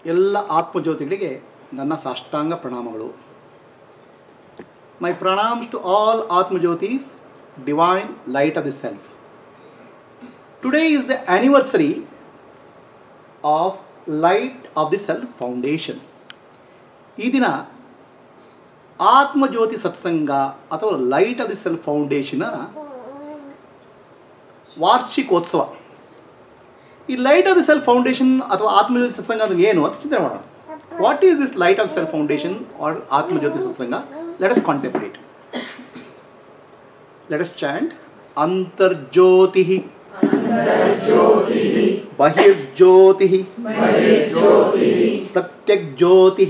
ಎಲ್ಲ ಆತ್ಮಜ್ಯೋತಿಗಳಿಗೆ ನನ್ನ ಸಾಷ್ಟಾಂಗ ಪ್ರಣಾಮಗಳು my pranams to all Atmajyotis divine light of the self today is the anniversary of light of the self foundation ಈ ದಿನ ಆತ್ಮಜ್ಯೋತಿ ಸತ್ಸಂಗ ಅಥವಾ ಲೈಟ್ ಆಫ್ ದಿ ಸೆಲ್ಫ್ ಫೌಂಡೇಶನ್ನ ವಾರ್ಷಿಕೋತ್ಸವ ಈ light of the self foundation ಅಥವಾ ಆತ್ಮಜ್ಯೋತಿ ಸತ್ಸಂಗ ಅಂದ್ರೆ ಏನು ಅಂತ ಚಿಂತನೆ ಮಾಡೋಣ what is this light of self foundation or Atmajyoti Satsang let us contemplate let us chant ಅಂತರ್ಜ್ಯೋತಿ ಬಹಿರ್ಜ್ಯೋತಿ ಪ್ರತ್ಯಗ್ಜ್ಯೋತಿ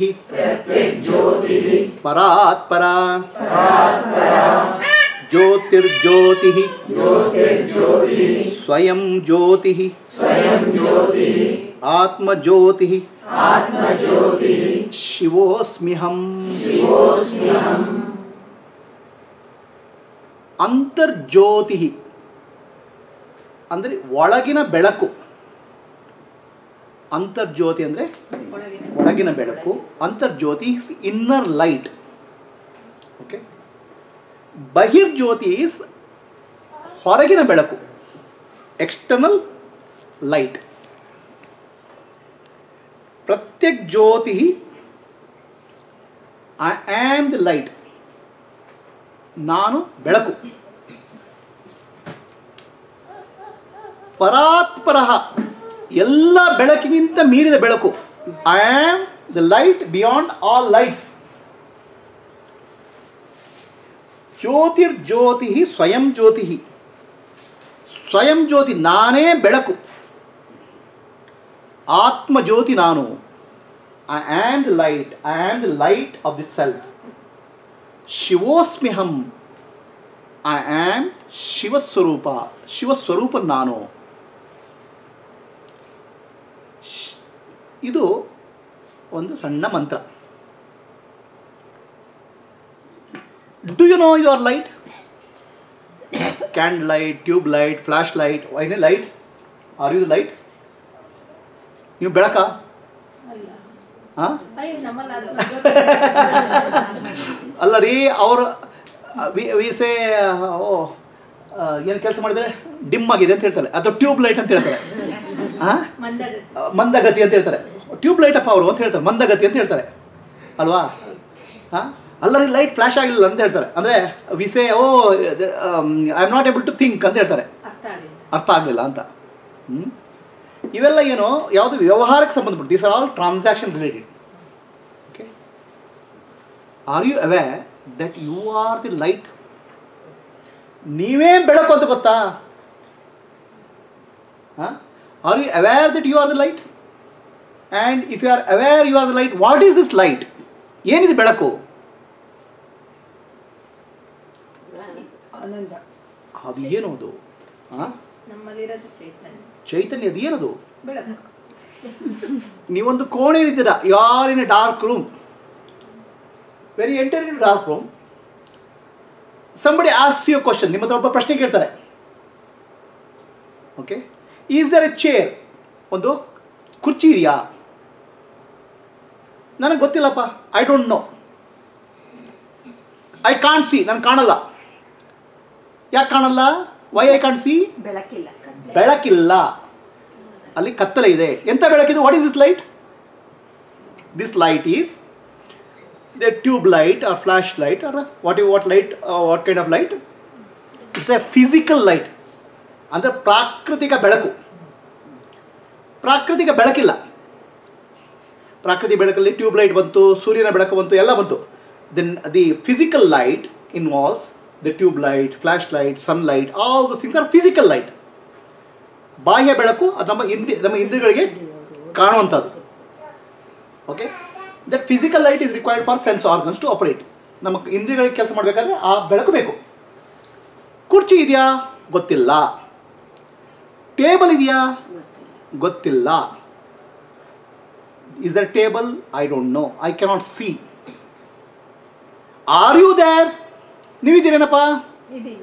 ಪರಾತ್ಪರ ಜ್ಯೋತಿರ್ಜ್ಯೋತಿ ಸ್ವಯಂ ಜ್ಯೋತಿ ಆತ್ಮಜ್ಯೋತಿ ಶಿವೋಸ್ಮ್ಯಹಂ ಅಂತರ್ಜ್ಯೋತಿ ಅಂದರೆ ಒಳಗಿನ ಬೆಳಕು ಅಂತರ್ಜ್ಯೋತಿ ಅಂದರೆ ಒಳಗಿನ ಬೆಳಕು ಅಂತರ್ಜ್ಯೋತಿ ಇಸ್ ಇನ್ನರ್ ಲೈಟ್ ಓಕೆ ಬಹಿರ್ಜ್ಯೋತಿ ಇಸ್ ಹೊರಗಿನ ಬೆಳಕು ಎಕ್ಸ್ಟರ್ನಲ್ ಲೈಟ್ ಪ್ರತ್ಯಕ್ ಜ್ಯೋತಿ ಐ ಆಮ್ ದಿ ಲೈಟ್ ನಾನು ಬೆಳಕು ಪರಾತ್ಪರ ಎಲ್ಲ ಬೆಳಕಿಗಿಂತ ಮೀರಿದ ಬೆಳಕು I am the light beyond all lights ಜ್ಯೋತಿರ್ಜ್ಯೋತಿ ಸ್ವಯಂ ಜ್ಯೋತಿ ಸ್ವಯಂ ಜ್ಯೋತಿ ನಾನೇ ಬೆಳಕು ಆತ್ಮಜ್ಯೋತಿ ನಾನು I am the light I am the light of the self ಶಿವೋಸ್ಮ್ಯಹಂ ಐ ಆಮ್ ಶಿವಸ್ವರೂಪ ಶಿವಸ್ವರೂಪ ನಾನು ಶ್- ಇದು ಒಂದು ಸಣ್ಣ ಮಂತ್ರ do you know your light candle light tube light flash light ಐನೇ ಲೈಟ್ ಆರ್ ಯು ಲೈಟ್ ನೀವು ಬೆಳಕಾ ಅಲ್ಲ ಹಾಂ ಅಯ್ಯ ನಮ್ಮಲ್ಲ ಅದು ಅಲ್ಲ ರೀ ಅವರು ವಿಸೆ ಓ ಏನು ಕೆಲಸ ಮಾಡಿದರೆ ಡಿಮ್ ಆಗಿದೆ ಅಂತ ಹೇಳ್ತಾರೆ ಅಥವಾ ಟ್ಯೂಬ್ ಲೈಟ್ ಅಂತ ಹೇಳ್ತಾರೆ ಹಾಂ ಮಂದಾಗ ಮಂದಗತಿ ಅಂತ ಹೇಳ್ತಾರೆ ಟ್ಯೂಬ್ ಲೈಟ್ ಅಪ್ಪ ಅವರು ಅಂತ ಹೇಳ್ತಾರೆ ಮಂದಗತಿ ಅಂತ ಹೇಳ್ತಾರೆ ಅಲ್ವಾ ಹಾಂ ಅಲ್ಲ ರೀ ಲೈಟ್ ಫ್ಲ್ಯಾಶ್ ಆಗಲಿಲ್ಲ ಅಂತ ಹೇಳ್ತಾರೆ ಅಂದರೆ ವಿಸೆ oh I am not able to think ಅಂತ ಹೇಳ್ತಾರೆ ಅರ್ಥ ಆಗಲಿಲ್ಲ ಅರ್ಥ ಆಗಲಿಲ್ಲ ಅಂತ ಹ್ಮ್? ಇವೆಲ್ಲ ಏನು ಯಾವುದು ವ್ಯವಹಾರಕ್ಕೆ ಸಂಬಂಧಪಟ್ಟು these are all transaction related okay are you aware that you are the light ನೀವೇ ಬೆಳಕು ಅಂತ ಗೊತ್ತಾ are you aware that you are the light and if you are aware you are the light what is this light ಏನಿದೆ ಬೆಳಕು ಆನಂದ ಅದು ಏನದು ಹಾಂ ನಮ್ಮಲ್ಲಿರೋದು ಚೈತನ್ಯ ಚೈತನ್ಯ ಅದು ಏನದು ಬೆಳಕು ನೀವೊಂದು ಕೋಣೆಯಲ್ಲಿದ್ದೀರಾ you are in a dark room very enter in dark room somebody ask you question ನಿಮ್ಮ ಹತ್ರ ಒಬ್ಬ ಪ್ರಶ್ನೆ ಕೇಳ್ತಾರೆ okay is there a chair ಒಂದು ಕುರ್ಚಿ ಇದೆಯಾ ನನಗೆ ಗೊತ್ತಿಲ್ಲಪ್ಪ I don't know I can't see ನನಗೆ ಕಾಣಲ್ಲ ಯಾಕೆ ಕಾಣಲ್ಲ ವೈ ಐ ಕಾಣ್ ಸಿ ಬೆಳಕಿಲ್ಲ ಬೆಳಕಿಲ್ಲ ಅಲ್ಲಿ ಕತ್ತಲೆ ಇದೆ ಎಂತ ಬೆಳಕಿದೆ what is this light this light is the tube light or flash light R what you what light what kind of light it's a physical light ಅಂದರೆ ಪ್ರಾಕೃತಿಕ ಬೆಳಕು ಪ್ರಾಕೃತಿಕ ಬೆಳಕಿಲ್ಲ ಪ್ರಾಕೃತಿಕ ಬೆಳಕಲ್ಲಿ ಟ್ಯೂಬ್ ಲೈಟ್ ಬಂತು ಸೂರ್ಯನ ಬೆಳಕು ಬಂತು ಎಲ್ಲ ಬಂತು then the physical light involves the tube light flash light sunlight all those things are physical light ಬಾಹ್ಯ ಬೆಳಕು ಅದು ನಮ್ಮ ಇಂದ್ರಿ ನಮ್ಮ ಇಂದ್ರಿಯಗಳಿಗೆ ಕಾಣುವಂಥದ್ದು okay that physical light is required for sense organs to operate ನಮ್ಮ ಇಂದ್ರಿಯಗಳಿಗೆ ಕೆಲಸ ಮಾಡಬೇಕಾದ್ರೆ ಆ ಬೆಳಕು ಬೇಕು ಕುರ್ಚಿ ಇದೆಯಾ ಗೊತ್ತಿಲ್ಲ ಟೇಬಲ್ ಇದೆಯಾ ಗೊತ್ತಿಲ್ಲ is the table I don't know I cannot see are you there ನೀವಿದ್ದೀರೇನಪ್ಪ ಇದೆ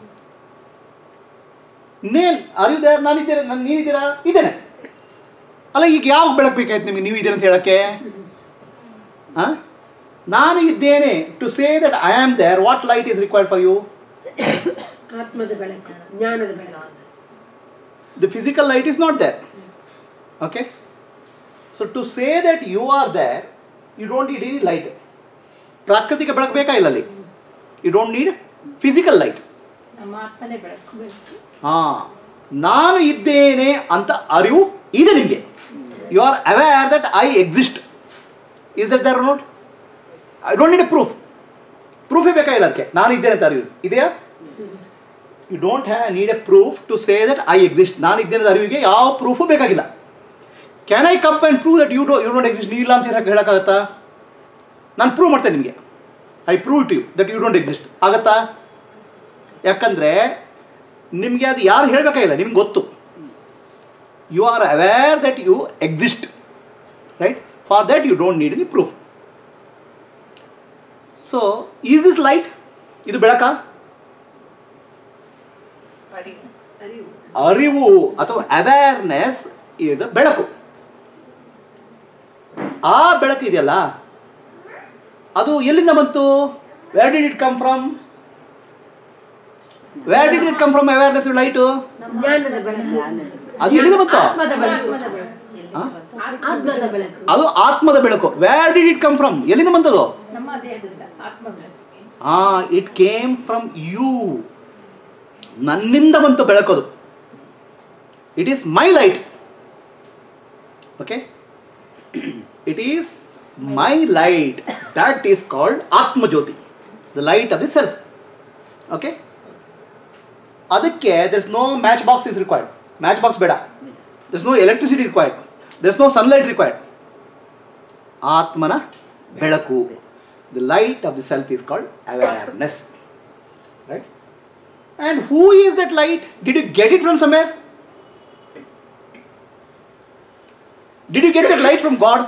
ನೇನ್ ಆರ್ ಯು ದೇರ್ ನಾನಿದ್ದೇನೆ ನಾನು ನೀನಿದ್ದೀರಾ ಇದ್ದೇನೆ ಅಲ್ಲ ಈಗ ಯಾವಾಗ ಬೆಳಕು ಬೇಕಾಯ್ತು ನಿಮಗೆ ನೀವು ಇದೇನಂತ ಹೇಳಕ್ಕೆ ಆ? ನಾನು ಇದ್ದೇನೆ to say that I am there what light is required for you ಆತ್ಮದ ಬೆಳಕು ಜ್ಞಾನದ ಬೆಳಕು the physical light is not there. Okay? So to say that you are there, you don't need any light. ಪ್ರಾಕೃತಿಕ ಬೆಳಕು ಬೇಕಾ ಇಲ್ಲ ಅಲ್ಲಿ you don't need physical light ನಮ್ಮ ಆತ್ಮನೇ ಬೆಳಕು ಹಾ ನಾನು ಇದ್ದೇನೆ ಅಂತ ಅರಿವು ಇದೆ ನಿಮಗೆ you are aware that I exist is that there not I don't need a proof ಪ್ರೂಫೇ ಬೇಕಾಗಿಲ್ಲ ಅದಕ್ಕೆ ನಾನು ಇದ್ದೇನೆ ಅಂತ ಅರಿವು ಇದೆಯಾ you don't have need a proof to say that I exist ನಾನು ಇದ್ದೇನೆ ಅಂತ ಅರಿವಿಗೆ ಯಾವ ಪ್ರೂಫು ಬೇಕಾಗಿಲ್ಲ can I come and prove that you do you don't exist ನೀವು ಇಲ್ಲ ಅಂತ ಹೇಳಕ್ಕೆ ಹೇಳೋಕ್ಕಾಗತ್ತಾ ನಾನು ಪ್ರೂವ್ ಮಾಡ್ತೇನೆ ನಿಮಗೆ I prove to you that you don't exist ಆಗತ್ತಾ ಯಾಕಂದರೆ ನಿಮಗೆ ಅದು ಯಾರು ಹೇಳಬೇಕಾಗಿಲ್ಲ ನಿಮ್ಗೆ ಗೊತ್ತು you are aware that you exist right for that you don't need any proof so is this light ಇದು ಬೆಳಕಾ ಅರಿವು ಅರಿವು ಅರಿವು ಅಥವಾ ಅವೇರ್ನೆಸ್ ಇದು ಬೆಳಕು ಆ ಬೆಳಕು ಇದೆಯಲ್ಲ ಅದು ಎಲ್ಲಿಂದ ಬಂತು where did it come from where did it come from awareness light ಜ್ಞಾನದ ಬೆಳಕು ಅದು ಎಲ್ಲಿಂದ ಬಂತು ಆತ್ಮದ ಬೆಳಕು ಆತ್ಮದ ಬೆಳಕು ಆ? ಆತ್ಮದ ಬೆಳಕು ಅದು ಆತ್ಮದ ಬೆಳಕು where did it come from ಎಲ್ಲಿಂದ ಬಂತದು ನಮ್ಮ ದೇಹದಿಂದ ಆತ್ಮ ಬೆಳಕು ಆ ಇಟ್ ಕೇಮ್ ಫ್ರಮ್ ಯು ನನ್ನಿಂದ ಬಂತು ಬೆಳಕೋದು it is my light okay it is my light that is called ಆತ್ಮಜ್ಯೋತಿ the light of the self okay ಅದಕ್ಕೆ there's no match box is required match box ಬೇಡ there's no electricity required there's no sunlight required ಆತ್ಮನ ಬೆಳಕು the light of the self is called awareness right and who is that light did you get it from somewhere did you get that light from god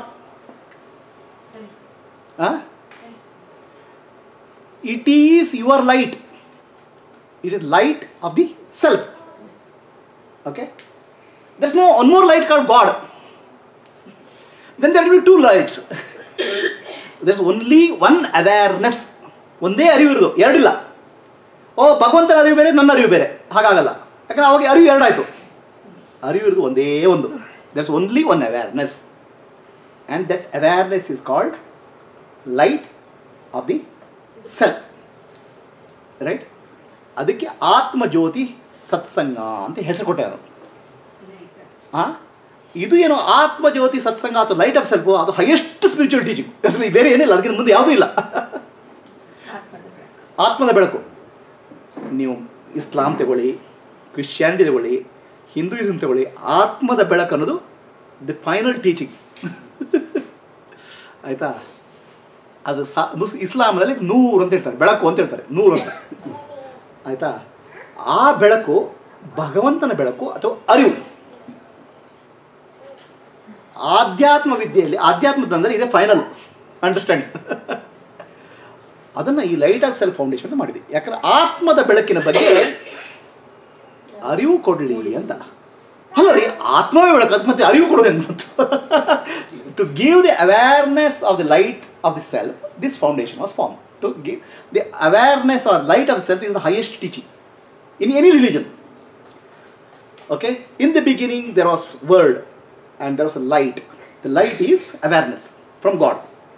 it is your light it is light of the self okay there's no one more light called God then there will be two lights there's only one awareness ಒಂದೇ ಅರಿವು ಇರೋದು ಎರಡಿಲ್ಲ ಓ ಭಗವಂತನ ಅರಿವು ಬೇರೆ ನನ್ನ ಅರಿವು ಬೇರೆ ಹಾಗಾಗಲ್ಲ ಯಾಕಂದ್ರೆ ಅವಾಗ ಅರಿವು ಎರಡಾಯಿತು ಅರಿವು ಇರೋದು ಒಂದೇ ಒಂದು there's only one awareness and that awareness is called light of the self right ಅದಕ್ಕೆ ಆತ್ಮಜ್ಯೋತಿ ಸತ್ಸಂಗ ಅಂತ ಹೆಸರು ಕೊಟ್ಟಾರು ಆ? ಇದು ಏನು ಆತ್ಮಜ್ಯೋತಿ ಸತ್ಸಂಗ ಅಥವಾ ಲೈಟ್ ಆಫ್ ಸೆಲ್ಫ್ ಅದು ಹೈಯೆಸ್ಟ್ ಸ್ಪಿರಿಚುವಲ್ ಟೀಚಿಂಗ್ ಅದರಲ್ಲಿ ಬೇರೆ ಏನಿಲ್ಲ ಅದಕ್ಕಿಂತ ಮುಂದೆ ಯಾವುದೂ ಇಲ್ಲ ಆತ್ಮದ ಬೆಳಕು ಆತ್ಮದ ಬೆಳಕು ನೀವು ಇಸ್ಲಾಂ ತಗೊಳ್ಳಿ ಕ್ರಿಶ್ಚಿಯಾನಿಟಿ ತಗೊಳ್ಳಿ ಹಿಂದೂಯಿಸಮ್ ತಗೊಳ್ಳಿ ಆತ್ಮದ ಬೆಳಕು ಅನ್ನೋದು ದಿ ಫೈನಲ್ ಟೀಚಿಂಗ್ ಆಯಿತಾ ಅದು ಸಾ ಮುಸ್ ಇಸ್ಲಾಮದಲ್ಲಿ ನೂರು ಅಂತ ಹೇಳ್ತಾರೆ ಬೆಳಕು ಅಂತ ಹೇಳ್ತಾರೆ ನೂರು ಅಂತ ಆಯಿತಾ ಆ ಬೆಳಕು ಭಗವಂತನ ಬೆಳಕು ಅಥವಾ ಅರಿವು ಆಧ್ಯಾತ್ಮ ವಿದ್ಯೆಯಲ್ಲಿ ಆಧ್ಯಾತ್ಮದ ಅಂದರೆ ಇದೆ ಫೈನಲ್ ಅಂಡರ್ಸ್ಟ್ಯಾಂಡಿಂಗ್ ಅದನ್ನು ಈ ಲೈಟ್ ಆಫ್ ಸೆಲ್ಫ್ ಫೌಂಡೇಶನ್ ಅಂತ ಮಾಡಿದ್ವಿ ಯಾಕಂದ್ರೆ ಆತ್ಮದ ಬೆಳಕಿನ ಬಗ್ಗೆ ಅರಿವು ಕೊಡಲಿ ಅಂತ ಅಲ್ಲ ರೀ ಆತ್ಮವೇ ಬೆಳಕು ಅದಕ್ಕೆ ಮತ್ತೆ ಅರಿವು ಕೊಡೋದೇನು ಅಂತ to give the awareness of the light of the self this foundation was form to give the awareness or light of self is the highest teaching in any religion okay in the beginning there was word and there was a light the light is awareness from god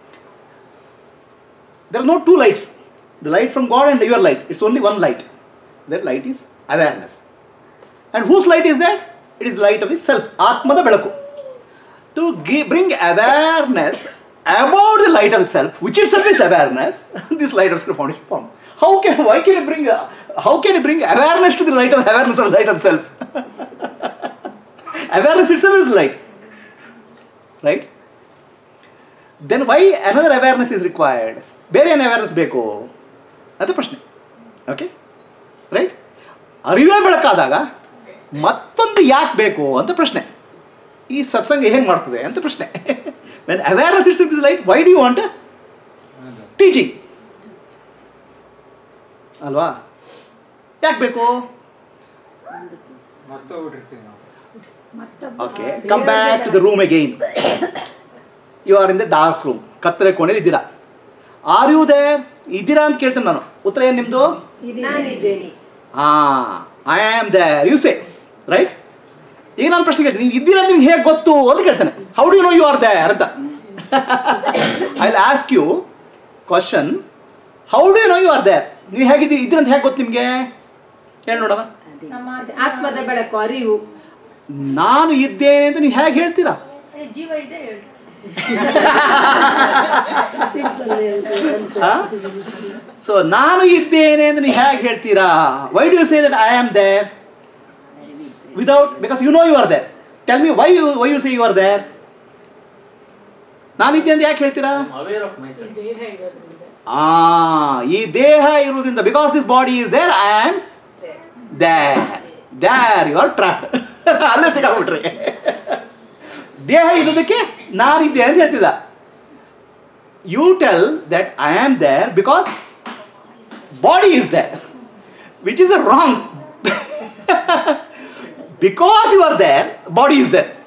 there are no two lights the light from god and your light it's only one light that light is awareness and whose light is that it is light of the self atmada belaku to gi- bring awareness about the light of the self which itself is awareness this light of self foundation form how can why can you bring uh, how can you bring awareness to the light of awareness of the light of the self awareness itself is light right then why another awareness is required ಬೇರೆ ಏನು awareness ಬೇಕು ಅಂತ ಪ್ರಶ್ನೆ okay right ಅರಿವೇ ಬೆಳಕಾದಾಗ ಮತ್ತೊಂದು ಯಾಕೆ ಬೇಕು ಅಂತ ಪ್ರಶ್ನೆ ಈ ಸತ್ಸಂಗ ಹೇಗೆ ಮಾಡ್ತದೆ ಅಂತ ಪ್ರಶ್ನೆ when awareness it's is light why do you want teaching ಅಲ್ವಾ ಯಾಕೆ ಬೇಕು ಮರ್ತೋಗ್ಬಿಟ್ಟಿರ್ತೀವಿ ನಾವು ಮತ್ತೊಬ್ಬ okay come back to the room again you are in the dark room ಕತ್ತಲೆ ಕೋಣೆಲಿ ಇದ್ದೀರಾ ಆರ್ ಯು ದೇರ್ ಇದ್ದೀರಾ ಅಂತ ಕೇಳ್ತೇನೆ ನಾನು ಉತ್ತರ ಏನು ನಿಮ್ಮದು ನಾನಿದ್ದೇನೆ ಹಾ I am there you say right ಈಗ ನಾನು ಪ್ರಶ್ನೆ ಕೇಳ್ತೀನಿ ನೀವು ಇದ್ದೀರಾ ಅಂತ ನಿಮ್ಗೆ ಹೇಗೆ ಗೊತ್ತು ಅಂತ ಕೇಳ್ತಾನೆ how do you know you are there ಅಂತ I will ask you question how do you know you are there ನೀವು ಹೇಗಿದ್ದೀರಿ ಇದ್ದೀರ ಅಂತ ಹೇಗೆ ಗೊತ್ತು ನಿಮಗೆ ಹೇಳಿ ನೋಡೋಣ ನಮ್ಮ ಆತ್ಮದ ಬೆಳಕು ಅರಿವು ನಾನು ಇದ್ದೇನೆ ಅಂತ ನೀವು ಹೇಗೆ ಹೇಳ್ತೀರಾ ಏ, ಜೀವ ಇದೆ ಹೇಳ್ತಾರೆ ಸೊ ನಾನು ಇದ್ದೇನೆ ಅಂತ ನೀವು ಹೇಗೆ ಹೇಳ್ತೀರಾ why do you say that I am there without because you know you are there tell me why you why you say you are there ನಾನಿದ್ದೆ ಅಂತ ಯಾಕೆ ಹೇಳ್ತೀರಾ ಅವೇರ್ ಆಫ್ ಮೈ ಆ ಈ ದೇಹ ಇರುವುದರಿಂದ because this body is there I am there there you are trap ಅಲ್ಲೇ ಸಿಕ್ಕಾಬಿಟ್ರಿ ದೇಹ ಇರೋದಕ್ಕೆ ನಾನಿದ್ದೆ ಅಂತ ಹೇಳ್ತಿದ್ದ you tell that I am there because body is there which is a wrong because you are there body is there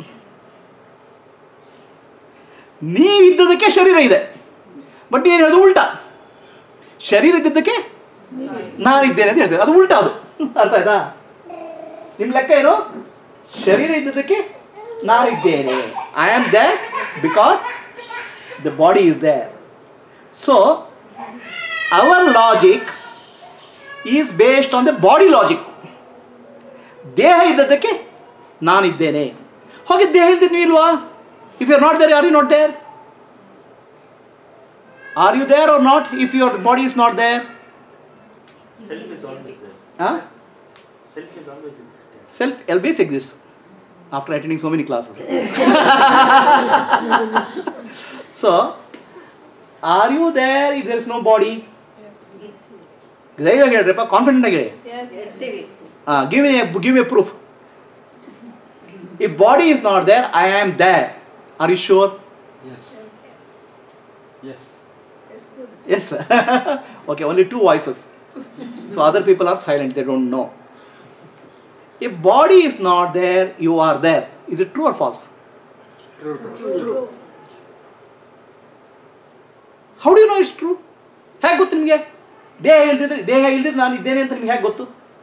ನೀವಿದ್ದದಕ್ಕೆ ಶರೀರ ಇದೆ ಬಟ್ ಏನು ಹೇಳೋದು ಉಲ್ಟಾ ಶರೀರ ಇದ್ದಿದ್ದಕ್ಕೆ ನಾನಿದ್ದೇನೆ ಅಂತ ಹೇಳ್ತೇವೆ ಅದು ಉಲ್ಟಾ ಅದು ಅರ್ಥ ಆಯ್ತಾ ನಿಮ್ಮ ಲೆಕ್ಕ ಏನು ಶರೀರ ಇದ್ದದಕ್ಕೆ ನಾನಿದ್ದೇನೆ I am there because the body is there so our logic is based on the body logic ದೇಹ ಇದ್ದದಕ್ಕೆ ನಾನಿದ್ದೇನೆ ಹೋಗಿ ದೇಹ ಇದ್ದರೆ ನೀವು ಇಲ್ವಾ if you are not there are you not there are you there are not if your body is not there self is always there Huh? Self is always existent Self always exists after attending so many classes. so, are you there if there is no body? ಧೈರ್ಯವಾಗಿ ಹೇಳ್ರಪ್ಪ confident ಆಗಿ ಹೇಳಿ ಇರ್ತೀವಿ give me give me proof if body is not there I am there are you sure yes yes yes okay only two voices so other people are silent they don't know if body is not there you are there is it true or false true true how do you know it's true ಹೇಗೆ ಗೊತ್ತು ನಿಮಗೆ ದೇಹ ಇಲ್ದಿದ್ರೆ ದೇಹ ಇಲ್ದಿದ್ರೆ ನಾನು ಇದ್ದೇನೆ ಅಂತ ನಿಮ್ಗೆ ಹೇಗೆ ಗೊತ್ತು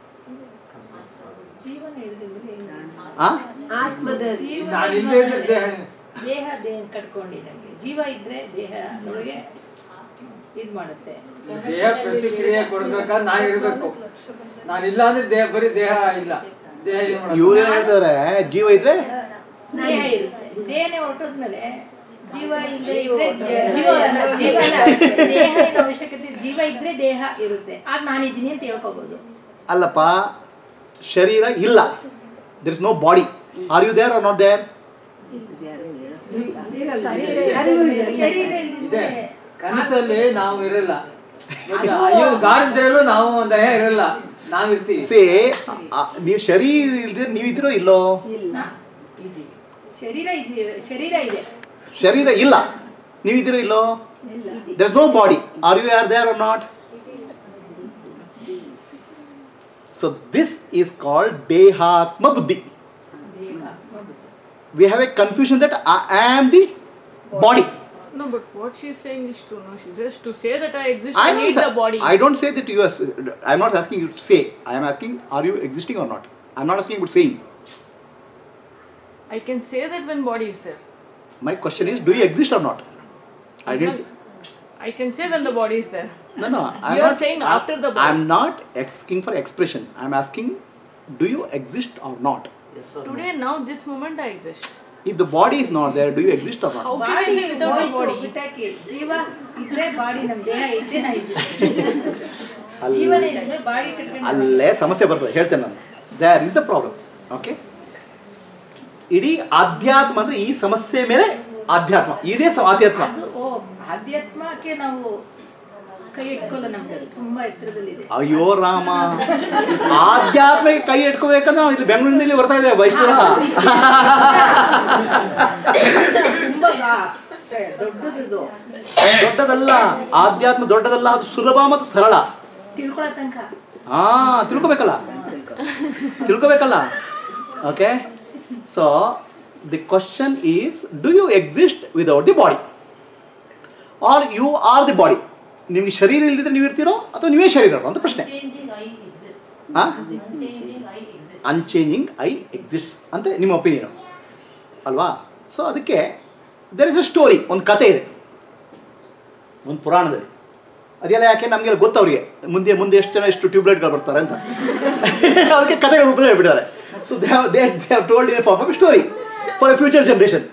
ಜೀವನ ಇಲ್ದಿದ್ರೆ ಏನು? ಆ? ಆತ್ಮದ ಜೀವ ನಾನು ಇಲ್ಲ ಇಲ್ಲೇ ಇದ್ರೆ ಅಂದ್ರೆ ದೇಹ ದೇಹ ದೇಹ ಕಟ್ಕೊಂಡಿದಂಗೆ ಜೀವ ಇದ್ರೆ ದೇಹದೊಳಗೆ ಇದ್ ಮಾಡುತ್ತೆ ದೇಹ ಪ್ರತಿಕ್ರಿಯೆ ಕೊಡ್ಬೇಕಾದ್ರೆ ನಾನು ಇರಬೇಕು ನಾನಿಲ್ಲ ಅಂದ್ರೆ ದೇಹ ಬರೀ ದೇಹ ಇಲ್ಲ ದೇಹ ಏನ್ ಮಾಡೋದು? ಇವ್ರೇನು ಹೇಳ್ತಾರೆ ಜೀವ ಇದ್ರೆ ದೇಹ ಇರುತ್ತೆ ದೇಹನೇ ಹೊರಟೋದ್ಮೇಲೆ ಜೀವ ಇಲ್ಲದೆ ಇದ್ರೆ ಜೀವ ಅಲ್ಲ, ಜೀವ ಅಲ್ಲ. ದೇಹ ಏನು ಅವಶ್ಯಕತೆ ಜೀವ ಇದ್ರೆ ದೇಹ ಇರುತ್ತೆ ಆಗ ನಾನಿದ್ದೀನಿ ಅಂತ ಹೇಳ್ಕೋಬಹುದು ಅಲ್ಲಪ್ಪ ಶರೀರ ಇಲ್ಲ there is no body are you there are not there ಅರಿವು ಇದೆ. ಶರೀರ ಇದೆ ಇಲ್ದಿದ್ರೆ ಕನಸಲ್ಲಿ ನಾವು ಇರಲ್ಲ ಗೊತ್ತಾ? ಅಯ್ಯೋ ಗಾಢನಿದ್ರೆಯಲ್ಲೂ ನಾವು ದೇಹ ಇರಲ್ಲ ನಾವಿರ್ತೀವಿ ಸೇ ನೀವು ಶರೀರ ಇಲ್ದಿದ್ರೆ ನೀವಿದ್ದೀರೋ ಇಲ್ಲೋ ನಾ- ಶರೀರ ಇದೆ ಶರೀರ ಇದೆ ಶರೀರ ಇಲ್ಲ ನೀವಿದ್ದೀರೋ ಇಲ್ಲೋ ಇಲ್ಲ there is no body are you are there are not so this is called ದೇಹಾತ್ಮ ಬುದ್ಧಿ ದೇಹ we have a confusion that I am the body. No, but what she's saying is true. No, she says to say that I exist, I I, don't, need say, the body. I don't say that you are. I'm not asking you to say. I am asking, are you existing or not? I'm not asking about saying. I can say that when body is there. My question is, do you exist or not? I didn't say. I can say when the body is there. No, no. I'm You are not, saying I'm- after the body. I'm not asking for expression. I'm asking, do you exist or not? Yes or no? Today, now, this moment, I exist. If the body is not there, do you exist or not? How can I say without a ಹೋಯ್ತು, body? ಬಿಟ್ಟಾಕಿ ಜೀವ ಇದ್ರೆ body ನಮ್ ದೇಹ ಇದ್ದೇ ನಾ ಇದ್ದೀನಿ ಅಲ್ಲಿ- ಜೀವನ ಇದ್ರೆ ಬಾಡಿ ಕಟ್ಕೊಂಡು ಅಲ್ಲೇ ಸಮಸ್ಯೆ ಬರ್ತದೆ ಹೇಳ್ತೇನೆ ನಾನು there is the problem okay ಇಡೀ ಆಧ್ಯಾತ್ಮ ಅಂದ್ರೆ ಈ ಸಮಸ್ಯೆ ಮೇಲೆ ಆಧ್ಯಾತ್ಮ ಇದೇ ಸ- ಆಧ್ಯಾತ್ಮ ಅದು ಓ ಆಧ್ಯಾತ್ಮಕ್ಕೆ ನಾವು ಕೈ ಇಟ್ಕೊಳ್ಳೋ ನಮ್ಗೆ ಅದು ತುಂಬಾ ಎತ್ತರದಲ್ಲಿದೆ ಅಯ್ಯೋ ರಾಮ ಆಧ್ಯಾತ್ಮಕ್ಕೆ ಕೈ ಇಟ್ಕೋಬೇಕಂದ್ರೆ ನಾವು ಇಲ್ಲಿ ಬೆಂಗಳೂರಿನಿಂದ ಇಲ್ಲಿ ಬರ್ತಾ ಇದ್ದೇವೆ ವೈಷ್ಣವ ತುಂಬಾ ಬಾ- ದೊಡ್ಡದು ದೊಡ್ಡದಲ್ಲ ಆಧ್ಯಾತ್ಮ ದೊಡ್ಡದಲ್ಲ ಅದು ಸುಲಭ ಮತ್ತು ಸರಳ ತಿಳ್ಕೊಳ್ಳೋ ತನಕ ಹಾ ತಿಳ್ಕೊಬೇಕಲ್ಲ ತಿಳ್ಕೊಬೇಕಲ್ಲ okay so the question is do you exist without the body are you are the body ನಿಮಗೆ ಶರೀರ ಇಲ್ಲದಿದ್ರೆ ನೀವು ಇರ್ತೀರೋ ಅಥವಾ ನೀವೇ ಶರೀರ ಅಂತ ಪ್ರಶ್ನೆ Changing I exist. ಹಾಂ Unchanging I exist. Unchanging I exist ಅಂತ ನಿಮ್ಮ ಒಪಿನಿಯನು ಅಲ್ವಾ ಸೊ ಅದಕ್ಕೆ ದರ್ ಇಸ್ ಅ ಸ್ಟೋರಿ ಒಂದು ಕತೆ ಇದೆ ಒಂದು ಪುರಾಣದಲ್ಲಿ ಅದೆಲ್ಲ ಯಾಕೆ ನಮಗೆಲ್ಲ ಗೊತ್ತವ್ರಿಗೆ ಮುಂದೆ ಮುಂದೆ ಎಷ್ಟು ಜನ ಎಷ್ಟು ಟ್ಯೂಬ್ಲೈಟ್ಗಳು ಬರ್ತಾರೆ ಅಂತ ಅದಕ್ಕೆ ಕತೆಗಳ ರೂಪದಲ್ಲಿ ಹೇಳ್ಬಿಟ್ಟಿದ್ದಾರೆ so they have they they have told in form of story for a future generation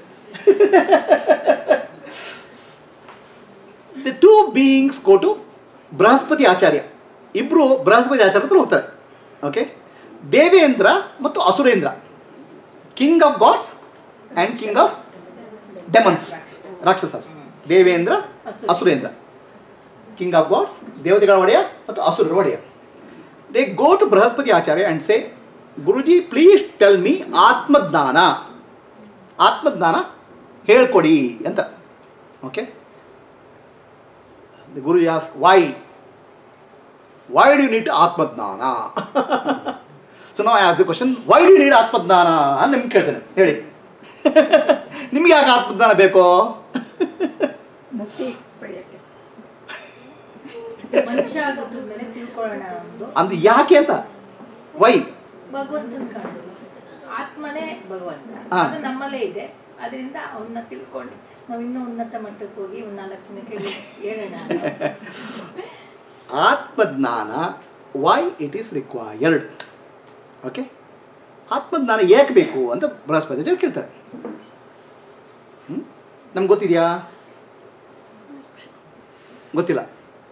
the two beings go to Brihaspati Acharya ಇಬ್ಬರು ಬೃಹಸ್ಪತಿ ಆಚಾರ್ಯ ಹತ್ರ ಹೋಗ್ತಾರೆ ಓಕೆ ದೇವೇಂದ್ರ ಮತ್ತು Asurendra king of gods and king of demons ರಾಕ್ಷಸಸ್ Devendra Asurendra king of gods ದೇವತೆಗಳ ಒಡೆಯ ಮತ್ತು ಅಸುರರ ಒಡೆಯ they go to Brihaspati Acharya and say Guruji please tell me ಆತ್ಮಜ್ಞಾನ ಆತ್ಮಜ್ಞಾನ ಹೇಳ್ಕೊಡಿ ಅಂತ okay the Guru ask why why do you need ಆತ್ಮಜ್ಞಾನ ಸೊ ನಾವು ask the question why do need ಆತ್ಮಜ್ಞಾನ ಅಂತ ನಿಮ್ಗೆ ಕೇಳ್ತೇನೆ ಹೇಳಿ ನಿಮ್ಗೆ ಯಾಕೆ ಆತ್ಮಜ್ಞಾನ ಬೇಕೋ ಮುಕ್ತಿ ಪಡೆಯಕ್ಕೆ ಮನುಷ್ಯ ಆಗ್ಬಿಟ್ರ ಮೇಲೆ ತಿಳ್ಕೊಳ್ಳೋಣ ಒಂದು ಅಂದ್ ಯಾಕೆ ಅಂತ ವೈ ಭಗವಂತನ ಕಾಣೋದು ಆತ್ಮನೇ ಭಗವಂತ ಹಾ. ಅದು ನಮ್ಮಲ್ಲೇ ಇದೆ ಅದರಿಂದ ಅವನ್ನ ತಿಳ್ಕೊಂಡು ನಾವು ಇನ್ನೂ ಉನ್ನತ ಮಟ್ಟಕ್ಕೆ ಹೋಗಿ ಒಂದು ನಾಲ್ಕು ಜನಕ್ಕೆ ಹೇಳೋಣ ಆತ್ಮಜ್ಞಾನ why it is required okay ಆತ್ಮಜ್ಞಾನ ಏಕೆ ಬೇಕು ಅಂತ ಬೃಹಸ್ಪತಿ ಜನ ಕೇಳ್ತಾರೆ ನಮ್ಗೆ ಗೊತ್ತಿದೆಯಾ ಗೊತ್ತಿಲ್ಲ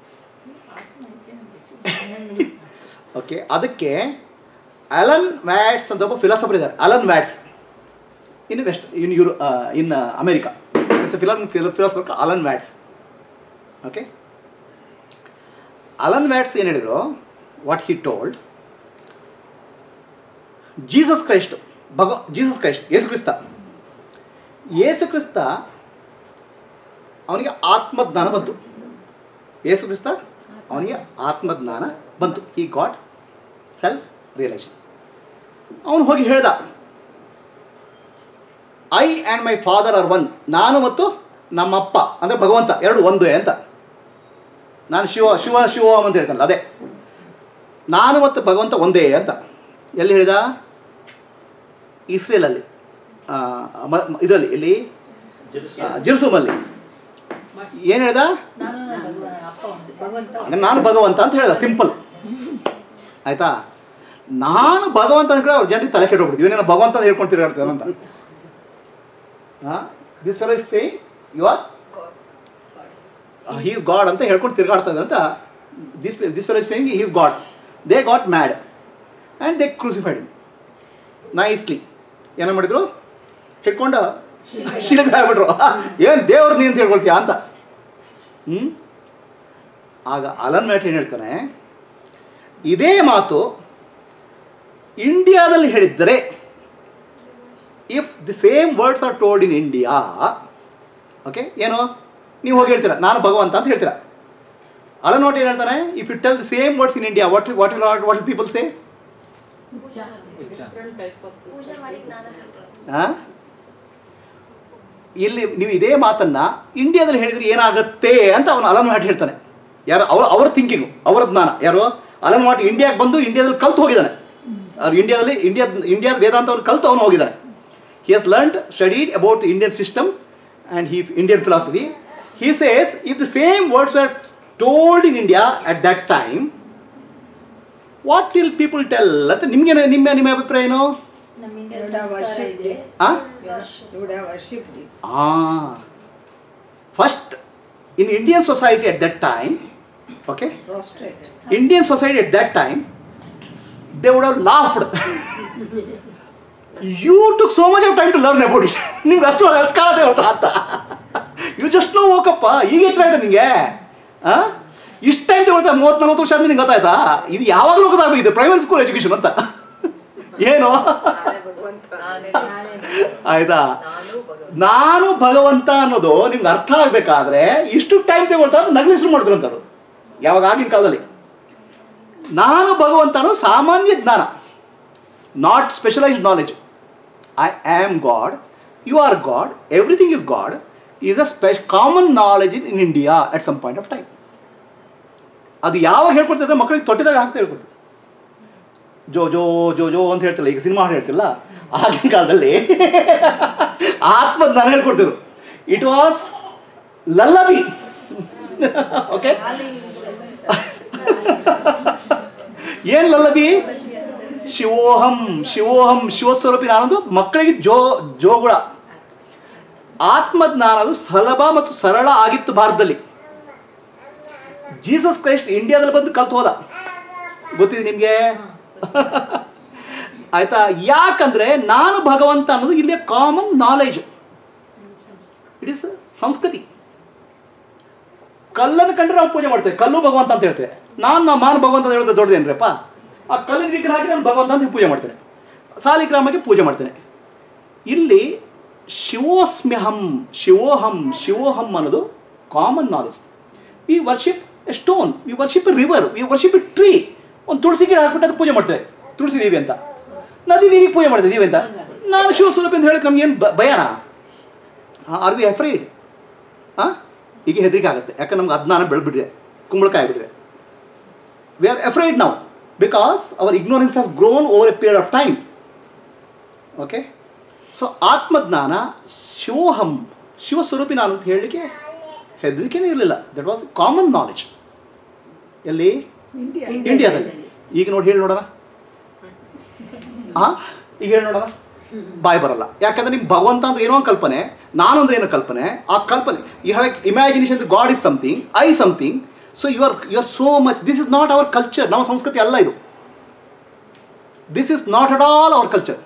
ಓಕೆ ಅದಕ್ಕೆ ಅಲನ್ ವ್ಯಾಟ್ಸ್ ಅಂತ ಒಬ್ಬ ಫಿಲಾಸಫರ್ ಇದ್ದಾರೆ Alan Watts in west in euro in America it's ಫಿಲನ್ philosopher Alan Watts okay Alan Watts ಏನು ಹೇಳಿದ್ರು what he told Jesus Christ ಭಗ ಜೀಸಸ್ ಕ್ರೈಸ್ಟ್ ಯೇಸು ಕ್ರಿಸ್ತ ಯೇಸು ಕ್ರಿಸ್ತ ಅವನಿಗೆ ಆತ್ಮಜ್ಞಾನ ಬಂತು ಯೇಸು ಕ್ರಿಸ್ತ ಅವನಿಗೆ ಆತ್ಮಜ್ಞಾನ ಬಂತು ಈ ಗಾಟ್ ಸೆಲ್ಫ್ ರಿಯಲೈಸೇಷನ್ ಅವನು ಹೋಗಿ ಹೇಳ್ದ I and my father are one ನಾನು ಮತ್ತು ನಮ್ಮಪ್ಪ ಅಂದರೆ ಭಗವಂತ ಎರಡು ಒಂದೇ ಅಂತ ನಾನು ಶಿವ ಶಿವ ಶಿವ ಅಂತ ಹೇಳ್ತಾನಲ್ಲ ಅದೇ ನಾನು ಮತ್ತು ಭಗವಂತ ಒಂದೇ ಅಂತ ಎಲ್ಲಿ ಹೇಳಿದ ಇಸ್ರೇಲಲ್ಲಿ ಇದರಲ್ಲಿ ಇಲ್ಲಿ ಜಿರ್ಸುಮಲ್ಲಿ ಏನು ಹೇಳ್ದ ನಾನು ನನ್ನ ಭಗವ- ಅಪ್ಪ ಒಂದು ಭಗವಂತ ಒಂದು. ಅಂದ್ರೆ ನಾನು ಭಗವಂತ ಅಂತ ಹೇಳ್ದ ಸಿಂಪಲ್ ಆಯ್ತಾ ನಾನು ಭಗವಂತ ಅಂತ ಅವ್ರ ಜನರಿಗೆ ತಲೆ ಕೆಟ್ಟೋಗ್ಬಿಡ್ತೀವಿ ಇವನೇನು ಭಗವಂತ ಅಂತ ಹೇಳ್ಕೊಂಡು ತಿರುಗಾಡ್ತಾನೆ ಅಂತ this fellow is saying you are he's God ಅಂತ ಹೇಳ್ಕೊಂಡು ತಿರುಗಾಡ್ತದೆ ಅಂತ this this fellow is saying he's God they got mad and they crucified nicely ಏನೋ ಮಾಡಿದ್ರು ಹಿಡ್ಕೊಂಡು ಶಿಲಕ್ಕೆ ಆಗ್ಬಿಟ್ರು ಏನು ದೇವ್ರು ನೀ ಅಂತ ಹೇಳ್ಕೊಳ್ತೀಯ ಅಂತ ಹ್ಞೂ ಆಗ ಅಲನ್ ಮ್ಯಾಟ್ ಏನು ಹೇಳ್ತಾನೆ ಇದೇ ಮಾತು ಇಂಡಿಯಾದಲ್ಲಿ ಹೇಳಿದ್ದರೆ if the same words are told in India okay ಏನು ನೀವು ಹೋಗಿ ಹೇಳ್ತೀರಾ ನಾನು ಭಗವಂತ ಅಂತ ಹೇಳ್ತೀರಾ ಅಲನ್ ವಾಟ್ ಏನು ಹೇಳ್ತಾನೆ if you tell the same words in India what what what people say ಹಾಂ ಇಲ್ಲಿ ನೀವು ಇದೇ ಮಾತನ್ನ ಇಂಡಿಯಾದಲ್ಲಿ ಹೇಳಿದ್ರೆ ಏನಾಗುತ್ತೆ ಅಂತ ಅವನು ಅಲನ್ ವಾಟ್ ಹೇಳ್ತಾನೆ ಯಾರು ಅವ್ರ ಅವ್ರ ಥಿಂಕಿಂಗು ಅವರ ಜ್ಞಾನ ಯಾರು ಅಲನ್ ವಾಟ್ ಇಂಡಿಯಾಗೆ ಬಂದು ಇಂಡಿಯಾದಲ್ಲಿ ಕಲ್ತು ಹೋಗಿದ್ದಾನೆ ಅವ್ರು ಇಂಡಿಯಾದಲ್ಲಿ ಇಂಡಿಯಾ ಇಂಡಿಯಾದ ವೇದಾಂತ ಅವ್ರು ಕಲ್ತು ಅವನು ಹೋಗಿದ್ದಾನೆ he has learned studied about Indian system and he Indian philosophy he says if the same words are told in India at that time what will people tell ಅಂತ ನಿಮಗೆ ನಿಮ್ಮ ನಿಮ್ಮ ಅಭಿಪ್ರಾಯ ಏನು ನಮ್ಮ ಇಂಡಿಯಾ Yoda ಸಂಸ್ಕಾರ ಇದೆ ಆ Yoda worshipped him. Ah. First, in Indian society at that time, okay, Prostrate. Indian society at that time, they would have laughed. you took so much of time to learn about it. ನಿಮ್ಗೆ ಅಷ್ಟು ಅಷ್ಟು ಕಾಲ ತಗೊಳ್ತಾ ಅಂತ you just no ಹೋಗಪ್ಪ ಈಗ ಎಚ್ಚರ ಆಯ್ತಾ ನಿಮಗೆ ಇಷ್ಟು ಟೈಮ್ ತಗೊಳ್ತಾ ಮೂವತ್ತು ನಲ್ವತ್ತು ವರ್ಷ ಆದ್ಮೇಲೆ ನಿಂಗೆ ಗೊತ್ತಾಯ್ತಾ ಇದು ಯಾವಾಗಲೂ ಗೊತ್ತಾಗಬೇಕಿದೆ ಪ್ರೈಮರಿ ಸ್ಕೂಲ್ ಎಜುಕೇಶನ್ ಅಂತ ಏನು ನಾನೇ ಆಯ್ತಾ ನಾನು ಭಗವಂತ ಅನ್ನೋದು ನಿಮ್ಗೆ ಅರ್ಥ ಆಗ್ಬೇಕಾದ್ರೆ ಇಷ್ಟು ಟೈಮ್ ತಗೊಳ್ತಾ ಅಂತ ನಗಲಿ ಶುರು ಮಾಡ್ತಾರೆ ಅಂತದ್ದು ಯಾವಾಗ ಆಗಿನ ಕಾಲದಲ್ಲಿ ನಾನು ಭಗವಂತ ಅನ್ನೋ ಸಾಮಾನ್ಯ ಜ್ಞಾನ not specialised knowledge I am God you are God everything is God is a ಸ್ಪೆಷ್ common knowledge in in India at some point of time ಅದು ಯಾವಾಗ ಹೇಳ್ಕೊಡ್ತಿದ್ರೆ ಮಕ್ಕಳಿಗೆ ತೊಟ್ಟಿದಾಗ ಹಾಕ್ತಾ ಹೇಳ್ಕೊಡ್ತದೆ ಜೋ ಜೋ ಜೋ ಜೋ ಅಂತ ಹೇಳ್ತಿಲ್ಲ ಈಗ ಸಿನಿಮಾ ಹಾಡು ಹೇಳ್ತಿಲ್ಲ ಆಗಿನ ಕಾಲದಲ್ಲಿ ಆತ್ಮದ ನಾನು ಹೇಳ್ಕೊಡ್ತಿದ್ರು ಇಟ್ ವಾಸ್ ಲಲ್ಲಬಿ ಓಕೆ ಏನ್ ಲಲ್ಲಬಿ ಶಿವೋಹಂ ಶಿವೋಹಂ ಶಿವಸ್ವರೂಪಿ ನಾನದು ಮಕ್ಕಳಿಗೆ ಜೋ ಜೋಗುಳ ಆತ್ಮಜ್ಞಾನ ಅದು ಸುಲಭ ಮತ್ತು ಸರಳ ಆಗಿತ್ತು ಭಾರತದಲ್ಲಿ ಜೀಸಸ್ ಕ್ರೈಸ್ಟ್ ಇಂಡಿಯಾದಲ್ಲಿ ಬಂದು ಕಲ್ತು ಹೋದ ಗೊತ್ತಿದೆ ನಿಮಗೆ ಆಯ್ತಾ ಯಾಕಂದ್ರೆ ನಾನು ಭಗವಂತ ಅನ್ನೋದು ಇಲ್ಲಿಯ ಕಾಮನ್ ನಾಲೆಜ್ ಇಟ್ ಇಸ್ ಸಂಸ್ಕೃತಿ ಕಲ್ಲನ್ನು ಕಂಡ್ರೆ ನಾವು ಪೂಜೆ ಮಾಡ್ತೇವೆ ಕಲ್ಲು ಭಗವಂತ ಅಂತ ಹೇಳ್ತೇವೆ ನಾನು ನಾ ನಾನು ಭಗವಂತ ಅಂತ ಹೇಳಿದ್ರೆ ದೊಡ್ಡದೇನ್ರಪ್ಪ ಆ ಕಲ್ಲಿನ ವಿಗ್ರಹ ಹಾಕಿ ನಾನು ಭಗವಂತ ಅಂತ ಪೂಜೆ ಮಾಡ್ತೇನೆ ಸಾಲಿಗ್ರಾಮಕ್ಕೆ ಪೂಜೆ ಮಾಡ್ತೇನೆ ಇಲ್ಲಿ ಶಿವೋಸ್ಮ್ಯಹಂ ಶಿವೋಹಂ ಶಿವೋಹಂ ಅನ್ನೋದು common knowledge we worship a stone we worship a river we worship a tree ಒಂದು ತುಳಸಿ ಗಿಡ ಹಾಕ್ಬಿಟ್ಟು ಅದು ಪೂಜೆ ಮಾಡ್ತೇವೆ ತುಳಸಿ ದೇವಿ ಅಂತ ನದಿ ನೀರಿಗೆ ಪೂಜೆ ಮಾಡ್ತೇವೆ ದೇವಿ ಅಂತ ನಾನು ಶಿವ ಸ್ವರೂಪ ಅಂತ ಹೇಳಿದ್ರೆ ನಮ್ಗೆ ಏನು ಭಯನಾ ಆರ್ ವಿ ಅಫ್ರೈಡ್ ಹಾಂ ಈಗ ಹೆದರಿಕೆ ಆಗುತ್ತೆ ಯಾಕಂದ್ರೆ ನಮ್ಗೆ ಅಜ್ಞಾನ ಬೆಳೆದ್ಬಿಟ್ಟಿದೆ ಕುಂಬಳಕಾಯಿ ಬಿಟ್ಟಿದೆ ವಿ ಆರ್ ಅಫ್ರೈಡ್ ನಾವು because our ignorance has grown over a period of time okay so ಆತ್ಮಜ್ಞಾನ ಶಿವೋಹಂ ಶಿವಸ್ವರೂಪಿ ನಾನು ಅಂತ ಹೇಳಲಿಕ್ಕೆ ಹೆದರಿಕೆನೇ ಇರಲಿಲ್ಲ ದಟ್ ವಾಸ್ ಕಾಮನ್ ನಾಲೆಜ್ ಎಲ್ಲಿ ಇಂಡಿಯಾದಲ್ಲಿ ಈಗ ನೋಡಿ ಹೇಳಿ ನೋಡೋಣ ಹಾಂ ಈಗ ಹೇಳಿ ನೋಡೋಣ ಬಾಯ್ ಬರಲ್ಲ ಯಾಕಂದ್ರೆ ನಿಮ್ಗೆ ಭಗವಂತ ಅಂದ್ರೆ ಏನೋ ಒಂದು ಕಲ್ಪನೆ ನಾನು ಅಂದ್ರೆ ಏನೋ ಕಲ್ಪನೆ ಆ ಕಲ್ಪನೆ you have imagination God is something I something so you are you are so much this is not our culture ನಮ್ಮ ಸಂಸ್ಕೃತಿ ಅಲ್ಲ ಇದು this is not at all our culture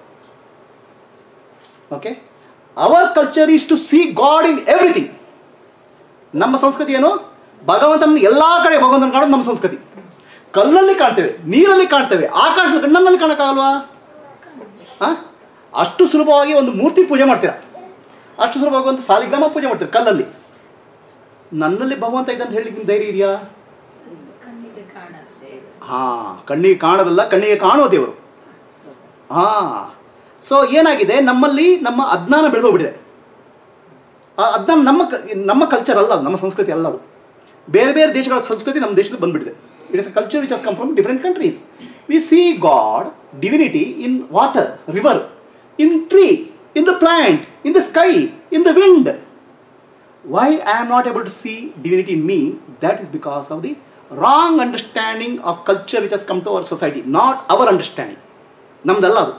okay our culture is to see God in everything ನಮ್ಮ ಸಂಸ್ಕೃತಿ ಏನು ಭಗವಂತನ ಎಲ್ಲ ಕಡೆ ಭಗವಂತನ ಕಾಣೋದು ನಮ್ಮ ಸಂಸ್ಕೃತಿ ಕಲ್ಲಲ್ಲಿ ಕಾಣ್ತೇವೆ ನೀರಲ್ಲಿ ಕಾಣ್ತೇವೆ ಆಕಾಶದ ಕಣ್ಣಲ್ಲಿ ಕಾಣಕ್ಕಾಗಲ್ವಾ ಹಾಂ ಅಷ್ಟು ಸುಲಭವಾಗಿ ಒಂದು ಮೂರ್ತಿ ಪೂಜೆ ಮಾಡ್ತೀರಾ ಅಷ್ಟು ಸುಲಭವಾಗಿ ಒಂದು ಸಾಲಿಗ್ರಾಮ ಪೂಜೆ ಮಾಡ್ತೀರಾ ಕಲ್ಲಲ್ಲಿ ನನ್ನಲ್ಲಿ ಭಗವಂತ ಇದೆ ಅಂತ ಹೇಳಲಿಕ್ಕೆ ಧೈರ್ಯ ಇದೆಯಾ ಕಣ್ಣಿಗೆ ಕಾಣತ್ತೆ ಹಾಂ ಕಣ್ಣಿಗೆ ಕಾಣೋದಲ್ಲ ಕಣ್ಣಿಗೆ ಕಾಣುವ ದೇವರು ಹಾಂ ಸೊ ಏನಾಗಿದೆ ನಮ್ಮಲ್ಲಿ ನಮ್ಮ ಅಜ್ಞಾನ ಬೆಳೆದೋಗ್ಬಿಟ್ಟಿದೆ ಆ ಅಜ್ಞಾನ ನಮ್ಮ ಕ- ನಮ್ಮ ಕಲ್ಚರ್ ಅಲ್ಲ ಅದು, ನಮ್ಮ ಸಂಸ್ಕೃತಿ ಅಲ್ಲ ಅದು ಬೇರೆ ಬೇರೆ ದೇಶಗಳ ಸಂಸ್ಕೃತಿ ನಮ್ಮ ದೇಶದಲ್ಲಿ ಬಂದ್ಬಿಟ್ಟಿದೆ it is a culture which has come from different countries we see God divinity in water river in tree in the plant in the sky in the wind why I am not able to see divinity in me, that is because of the wrong understanding of culture which has come to our society, not our understanding. ನಮ್ದಲ್ಲ ಅದು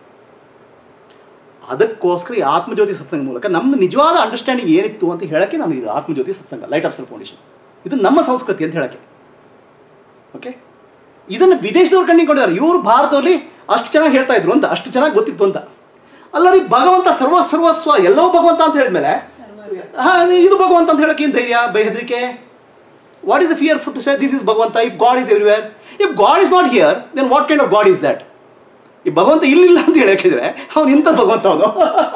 ಅದಕ್ಕೋಸ್ಕರ ಈ ಆತ್ಮಜ್ಯೋತಿ ಸತ್ಸಂಗ ಮೂಲಕ ನಮ್ದು ನಿಜವಾದ understanding ಏನಿತ್ತು ಅಂತ ಹೇಳಕ್ಕೆ ನಾನು ಇದು ಆತ್ಮಜ್ಯೋತಿ ಸತ್ಸಂಗ ಲೈಟ್ ಆಫ್ ಸೆಲ್ ಫೌಂಡೇಶನ್ ಇದು ನಮ್ಮ ಸಂಸ್ಕೃತಿ ಅಂತ ಹೇಳಕ್ಕೆ ಓಕೆ ಇದನ್ನು ವಿದೇಶದವ್ರು ಕಂಡುಕೊಂಡಿದ್ದಾರೆ ಇವರು ಭಾರತದಲ್ಲಿ ಅಷ್ಟು ಚೆನ್ನಾಗಿ ಹೇಳ್ತಾ ಇದ್ರು ಅಂತ ಅಷ್ಟು ಚೆನ್ನಾಗಿ ಗೊತ್ತಿತ್ತು ಅಂತ ಅಲ್ಲ ರೀ ಭಗವಂತ ಸರ್ವ ಸರ್ವಸ್ವ ಎಲ್ಲವೂ ಭಗವಂತ ಅಂತ ಹೇಳಿದ್ಮೇಲೆ ಹಾ ಇದು ಭಗವಂತ ಅಂತ ಹೇಳಕ್ಕೆ ಏನು ಧೈರ್ಯ ಬೈ ಹೆದರಿಕೆ what is the fear put say this is ಭಗವಂತ if God is everywhere if God is not here then what kind of God is that ಈ ಭಗವಂತ ಇಲ್ಲಿಲ್ಲ ಅಂತ ಹೇಳಕ್ಕಿದ್ರೆ ಅವನು ಇಂಥ ಭಗವಂತ ಅವನು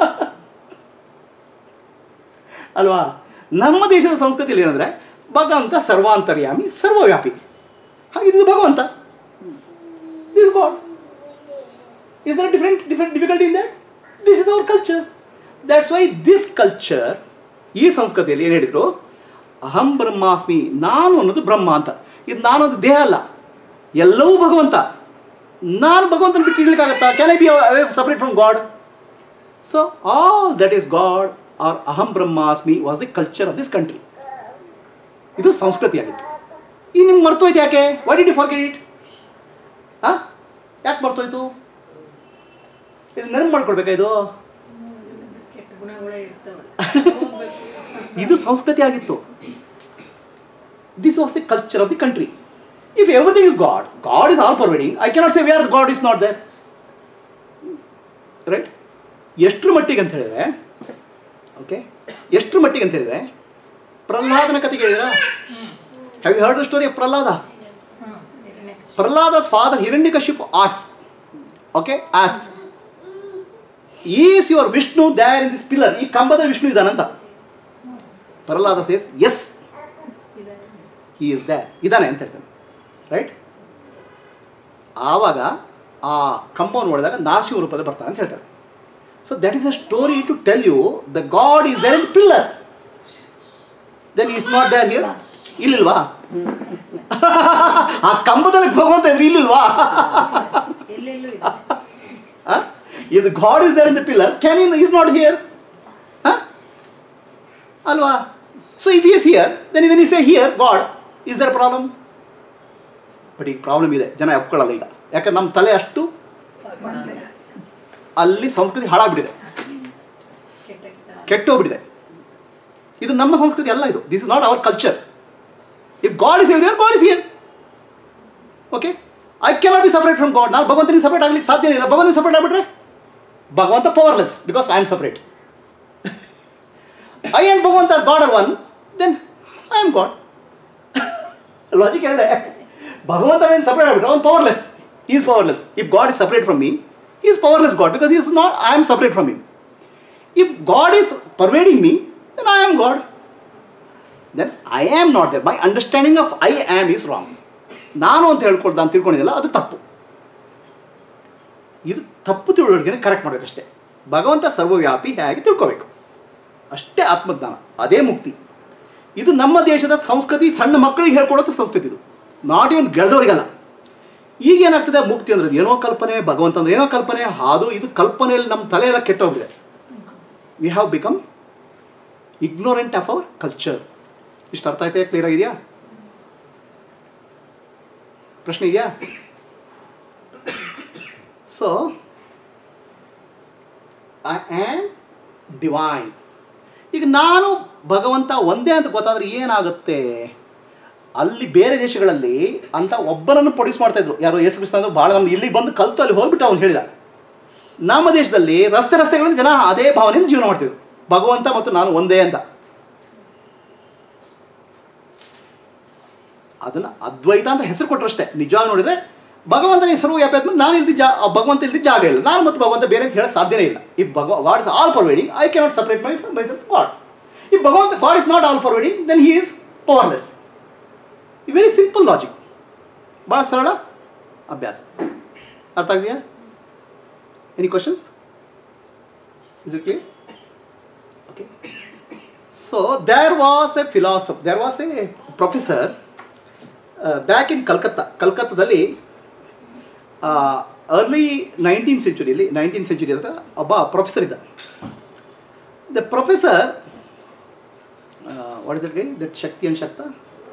ಅಲ್ವಾ ನಮ್ಮ ದೇಶದ ಸಂಸ್ಕೃತಿಯಲ್ಲಿ ಏನಂದ್ರೆ ಭಗವಂತ ಸರ್ವಾಂತರ್ಯಾಮಿ ಸರ್ವವ್ಯಾಪಿ ಹಾಗೆ ಇದು ಭಗವಂತ this God is there different different difficulty in that this is our culture that's why this culture ಈ ಸಂಸ್ಕೃತಿಯಲ್ಲಿ ಏನು ಹೇಳಿದ್ರು ಅಹಂ ಬ್ರಹ್ಮಾಸ್ಮಿ ನಾನು ಅನ್ನೋದು ಬ್ರಹ್ಮ ಅಂತ ಇದು ನಾನು ಅನ್ನೋದು ದೇಹ ಅಲ್ಲ ಎಲ್ಲವೂ ಭಗವಂತ ನಾನು ಭಗವಂತನ ಬಿಟ್ಟು ಇಡ್ಲಿಕ್ಕಾಗತ್ತಾ can I be separate from God so all that is God are ಅಹಂ ಬ್ರಹ್ಮಾಸ್ಮಿ was the culture of this country ಇದು ಸಂಸ್ಕೃತಿ ಆಗಿತ್ತು ಈ ನಿಮ್ಗೆ ಮರ್ತೋಯ್ತು ಯಾಕೆ why did you forget it ಹಾಂ ಯಾಕೆ ಮರ್ತೋಯ್ತು ಇದು ನೆನಪು ಮಾಡ್ಕೊಳ್ಬೇಕಾ ಇದು ಕೆಟ್ಟ ಗುಣಗಳೇ ಇರ್ತಾವಲ್ಲ ಹೋಗ್ಬೇಕು. ಇದು ಸಂಸ್ಕೃತಿ ಆಗಿತ್ತು this was the culture of the country if everything is God God is all pervading I cannot say where God is not there right ಎಷ್ಟರ ಮಟ್ಟಿಗೆ ಅಂತ ಹೇಳಿದ್ರೆ ಓಕೆ ಎಷ್ಟರ ಮಟ್ಟಿಗೆ ಅಂತ ಹೇಳಿದ್ರೆ ಪ್ರಹ್ಲಾದನ ಕತೆ ಕೇಳಿದ್ರ have you heard the story of Prahlada hmm, ನಿರ್ಣಯ. ಪ್ರಹ್ಲಾದಸ್ ಫಾದರ್ ಹಿರಣ್ಯಕಶಿಪ್ ಆರ್ಟ್ಸ್ okay asked is your Vishnu there in this pillar ಈ ಕಂಬದ ವಿಷ್ಣು ಇದಾನಂತ Prahlada says yes he is there ಇದ್ದಾನೆ ಅಂತ ಹೇಳ್ತಾನೆ ರೈಟ್ ಆವಾಗ ಆ ಕಂಪೌಂಡ್ ನೋಡಿದಾಗ ನಾಸಿಕ ರೂಪದಲ್ಲಿ ಬರ್ತಾನೆ ಅಂತ ಹೇಳ್ತಾರೆ so that is a story to tell you the God is there in pillar then is not there here ಇಲ್ಲಿಲ್ವಾ ಆ ಕಂಬದಲ್ಲಿ ಭಗವಂತ ಇದ್ರೆ ಇಲ್ಲಿಲ್ವಾ ಎಲ್ಲೆಲ್ಲೂ ಇದೆ Huh? If the God is there in the pillar, can he is not here? Huh? Alva. So if he is here, then when you say here, God, is there a problem? But ಈಗ problem ಇದೆ ಜನ ಒಪ್ಕೊಳ್ಳಲ್ಲ ಈಗ ಯಾಕಂದ್ರೆ ನಮ್ಮ ತಲೆ ಅಷ್ಟು ಅಲ್ಲಿ ಸಂಸ್ಕೃತಿ ಹಾಳಾಗ್ಬಿಟ್ಟಿದೆ ಕೆಟ್ಟೋಗ್ಬಿಟ್ಟಿದೆ ಇದು ನಮ್ಮ ಸಂಸ್ಕೃತಿ ಅಲ್ಲ ಇದು this is not our culture if God is everywhere God is here okay I cannot be separate from God ನಾನು ಭಗವಂತನಿಗೆ ಸಪ್ರೇಟ್ ಆಗ್ಲಿಕ್ಕೆ ಸಾಧ್ಯ ಇಲ್ಲ ಭಗವಂತನಿಗೆ ಸಪ್ರೇಟ್ ಆಗ್ಬಿಟ್ರೆ ಭಗವಂತ powerless because I am separate I and ಭಗವಂತ God are one then I am God logic ಹೇಳಿದೆ ಭಗವಂತ ಏನು ಸಪ್ರೇಟ್ ಆಗ್ಬಿಟ್ರೆ ಅವನು powerless is powerless if God is separate from me is powerless God because is not I am separate from him if God is pervading me then I am God then I am not there my understanding of I am is wrong ನಾನು ಅಂತ ಹೇಳ್ಕೊಳ್ದು ನಾನು ತಿಳ್ಕೊಂಡಿದ್ದಲ್ಲ ಅದು ತಪ್ಪು ಇದು ತಪ್ಪು ತಿಳುವಳಿಕೆನ correct ಮಾಡಬೇಕಷ್ಟೇ ಭಗವಂತ ಸರ್ವವ್ಯಾಪಿ ಹೇಗೆ ತಿಳ್ಕೋಬೇಕು ಅಷ್ಟೇ ಆತ್ಮಜ್ಞಾನ ಅದೇ ಮುಕ್ತಿ ಇದು ನಮ್ಮ ದೇಶದ ಸಂಸ್ಕೃತಿ ಸಣ್ಣ ಮಕ್ಕಳಿಗೆ ಹೇಳ್ಕೊಡೋದು ಸಂಸ್ಕೃತಿ ಇದು ನಾಟ್ ಇವನ್ ಗೆಳೆದವರಿಗಲ್ಲ ಈಗ ಏನಾಗ್ತದೆ ಮುಕ್ತಿ ಅಂದ್ರೆ ಏನೋ ಕಲ್ಪನೆ ಭಗವಂತ ಅಂದ್ರೆ ಏನೋ ಕಲ್ಪನೆ ಅದು ಇದು ಕಲ್ಪನೆಯಲ್ಲಿ ನಮ್ಮ ತಲೆ ಎಲ್ಲ ಕೆಟ್ಟೋಗಿದೆ we have become ignorant of our culture ಇಷ್ಟು ಅರ್ಥ ಆಯ್ತಾ ಕ್ಲಿಯರ್ ಆಗಿದೆಯಾ ಪ್ರಶ್ನೆ ಇದೆಯಾ ಸೊ ಐ ಆಮ್ ಡಿವೈನ್ ಈಗ ನಾನು ಭಗವಂತ ಒಂದೇ ಅಂತ ಗೊತ್ತಾದ್ರೆ ಏನಾಗುತ್ತೆ ಅಲ್ಲಿ ಬೇರೆ ದೇಶಗಳಲ್ಲಿ ಅಂತ ಒಬ್ಬರನ್ನು ಪ್ರೊಡ್ಯೂಸ್ ಮಾಡ್ತಾ ಇದ್ರು ಯಾರು ಯೇಸು ಕ್ರಿಸ್ತ ಅಂದ್ರೆ ಭಾಳ ನಮ್ಗೆ ಇಲ್ಲಿ ಬಂದು ಕಲ್ತು ಅಲ್ಲಿ ಹೋಗ್ಬಿಟ್ಟು ಅವ್ನು ಹೇಳಿದ ನಮ್ಮ ದೇಶದಲ್ಲಿ ರಸ್ತೆ ರಸ್ತೆಗಳಲ್ಲಿ ಜನ ಅದೇ ಭಾವನೆಯಿಂದ ಜೀವನ ಮಾಡ್ತಿದ್ರು ಭಗವಂತ ಮತ್ತು ನಾನು ಒಂದೇ ಅಂತ ಅದನ್ನು ಅದ್ವೈತ ಅಂತ ಹೆಸರು ಕೊಟ್ಟರಷ್ಟೇ ನಿಜವಾಗಿ ನೋಡಿದ್ರೆ ಭಗವಂತನ ಹೆಸರು ವ್ಯಾಪ್ಯ ಆದ್ಮೇಲೆ ನಾನು ಇಲ್ದಿ ಜಾ ಆ ಭಗವಂತ ಇಲ್ದಿ ಜಾಗ ಇಲ್ಲ ನಾನು ಮತ್ತು ಭಗವಂತ ಬೇರೆ ಅಂತ ಹೇಳಕ್ಕೆ ಸಾಧ್ಯನೇ ಇಲ್ಲ ಇಫ್ ಭಗವ God is all pervading I cannot separate my myself God if ಭಗವಂತ God is not all pervading then he is powerless ಈ ವೆರಿ ಸಿಂಪಲ್ ಲಾಜಿಕ್ ಭಾಳ ಸರಳ ಅಭ್ಯಾಸ ಅರ್ಥ ಆಗಿದೆಯಾ any questions is it clear okay so there was a philosopher there was a professor back in Calcutta ಕಲ್ಕತ್ತಾದಲ್ಲಿ early nineteen ಸೆಂಚುರಿಯಲ್ಲಿ nineteen century ಅಂತ ಒಬ್ಬ ಪ್ರೊಫೆಸರ್ ಇದ್ದ the professor what is that that Shakti and Shakta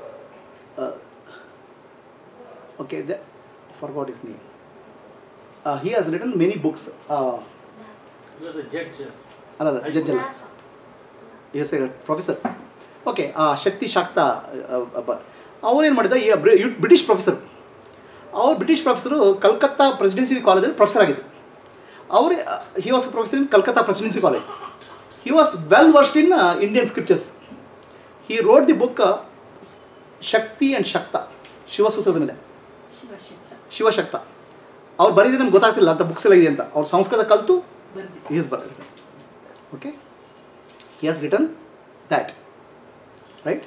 okay the forgot his name he has written many books He was a judge. ಅಲ್ಲ ಅಲ್ಲ judge ಅಲ್ಲ S professor okay ಆ ಶಕ್ತಿ ಶಾಕ್ತ ಅವನೇನು ಮಾಡಿದ ಈ ಬ್ರಿ- ಬ್ರಿಟಿಷ್ ಪ್ರೊಫೆಸರ್ ಅವ್ರು ಬ್ರಿಟಿಷ್ ಪ್ರೊಫೆಸರು ಕಲ್ಕತ್ತಾ ಪ್ರೆಸಿಡೆನ್ಸಿ ಕಾಲೇಜಲ್ಲಿ ಪ್ರೊಫೆಸರ್ ಆಗಿದ್ದು ಅವರು he was professor in Calcutta Presidency college he was well versed in Indian scriptures he wrote the book Shakti and Shakta ಶಿವಸೂತ್ರದ ಮೇಲೆ ಶಿವಶಕ್ತ ಶಿವಶಕ್ತ ಅವ್ರು ಬರೀದ್ರೆ ನಮ್ಗೆ ಗೊತ್ತಾಗ್ತಿಲ್ಲ ಅಂತ ಬುಕ್ಸ್ ಎಲ್ಲ ಇದೆ ಅಂತ ಅವ್ರು ಸಂಸ್ಕೃತ ಕಲಿತು ಬಂದಿದೆ he is buried. Okay? He has written that. Right?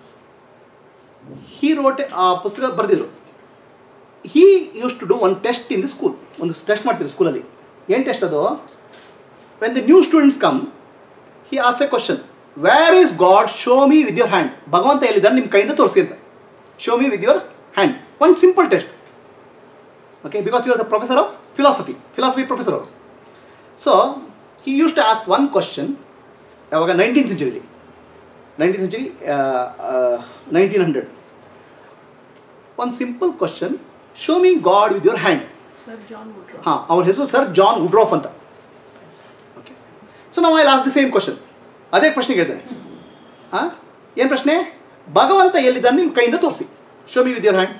He wrote ಆ ಪುಸ್ತಕ ಬರೆದಿದ್ರು he used to do one test in the school ಒಂದು ಟೆಸ್ಟ್ ಮಾಡ್ತಿದ್ರು ಸ್ಕೂಲಲ್ಲಿ ಏನು ಟೆಸ್ಟ್ ಅದು when the new students come he ಆಸ್ a question where is God show me with your hand ಭಗವಂತ ಎಲ್ಲಿದ್ದಾನೆ ನಿಮ್ಮ ಕೈಯಿಂದ ತೋರಿಸಿ ಅಂತ show me with your hand one simple test okay because you was a professor of philosophy philosophy professor ಅವರು so he used to ask one question ಯಾವಾಗ nineteen ಸೆಂಚುರಿಲಿ nineteen century nineteen hundred one simple question show me God with your hand Sir John Woodrow. ಹಾಂ ಅವ್ರ ಹೆಸರು sir John Woodroffe ಅಂತ okay so ನಾವು I last the same question ಅದೇ ಪ್ರಶ್ನೆ ಕೇಳ್ತೇನೆ ಹಾಂ ಏನು ಪ್ರಶ್ನೆ ಭಗವಂತ ಎಲ್ಲಿದ್ದಾನೆ ನಿಮ್ಮ ಕೈಯಿಂದ ತೋರಿಸಿ show me with your hand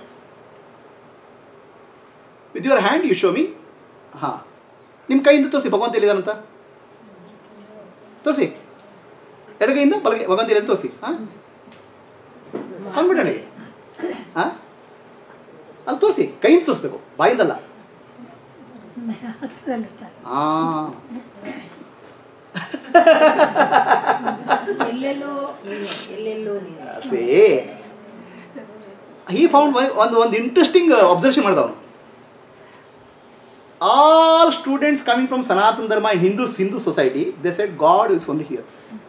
with your hand you show me ಹಾಂ ನಿಮ್ಮ ಕೈಯಿಂದ ತೋರಿಸಿ ಭಗವಂತ ಎಲ್ಲಿದ್ದಾನಂತ ತೋರಿಸಿ ಎಡಗೈಯಿಂದ ಬಲಗೈ ಭಗವಂತ ಎಲ್ಲಿ ತೋರಿಸಿ ಹಾಂ ಅಂದ್ಬಿಟ್ಟೆ ಹಾಂ ಅಲ್ಲಿ ತೋರಿಸಿ ಕೈಯಿಂದ ತೋರಿಸ್ಬೇಕು ಬಾಯಿಂದಲ್ಲ ಹಾಂ ಎಲ್ಲೆಲ್ಲೋ ನೀನೆ ಎಲ್ಲೆಲ್ಲೋ ನೀನೆ ಸೇ ಹಿ ಫೌಂಡ್ ಒಂದು ಒಂದು ಇಂಟ್ರೆಸ್ಟಿಂಗ್ ಅಬ್ಸರ್ವೇಷನ್ ಮಾಡಿದ ಅವನು all students coming from Sanatana Dharma in Hindus Hindu society they said God is only here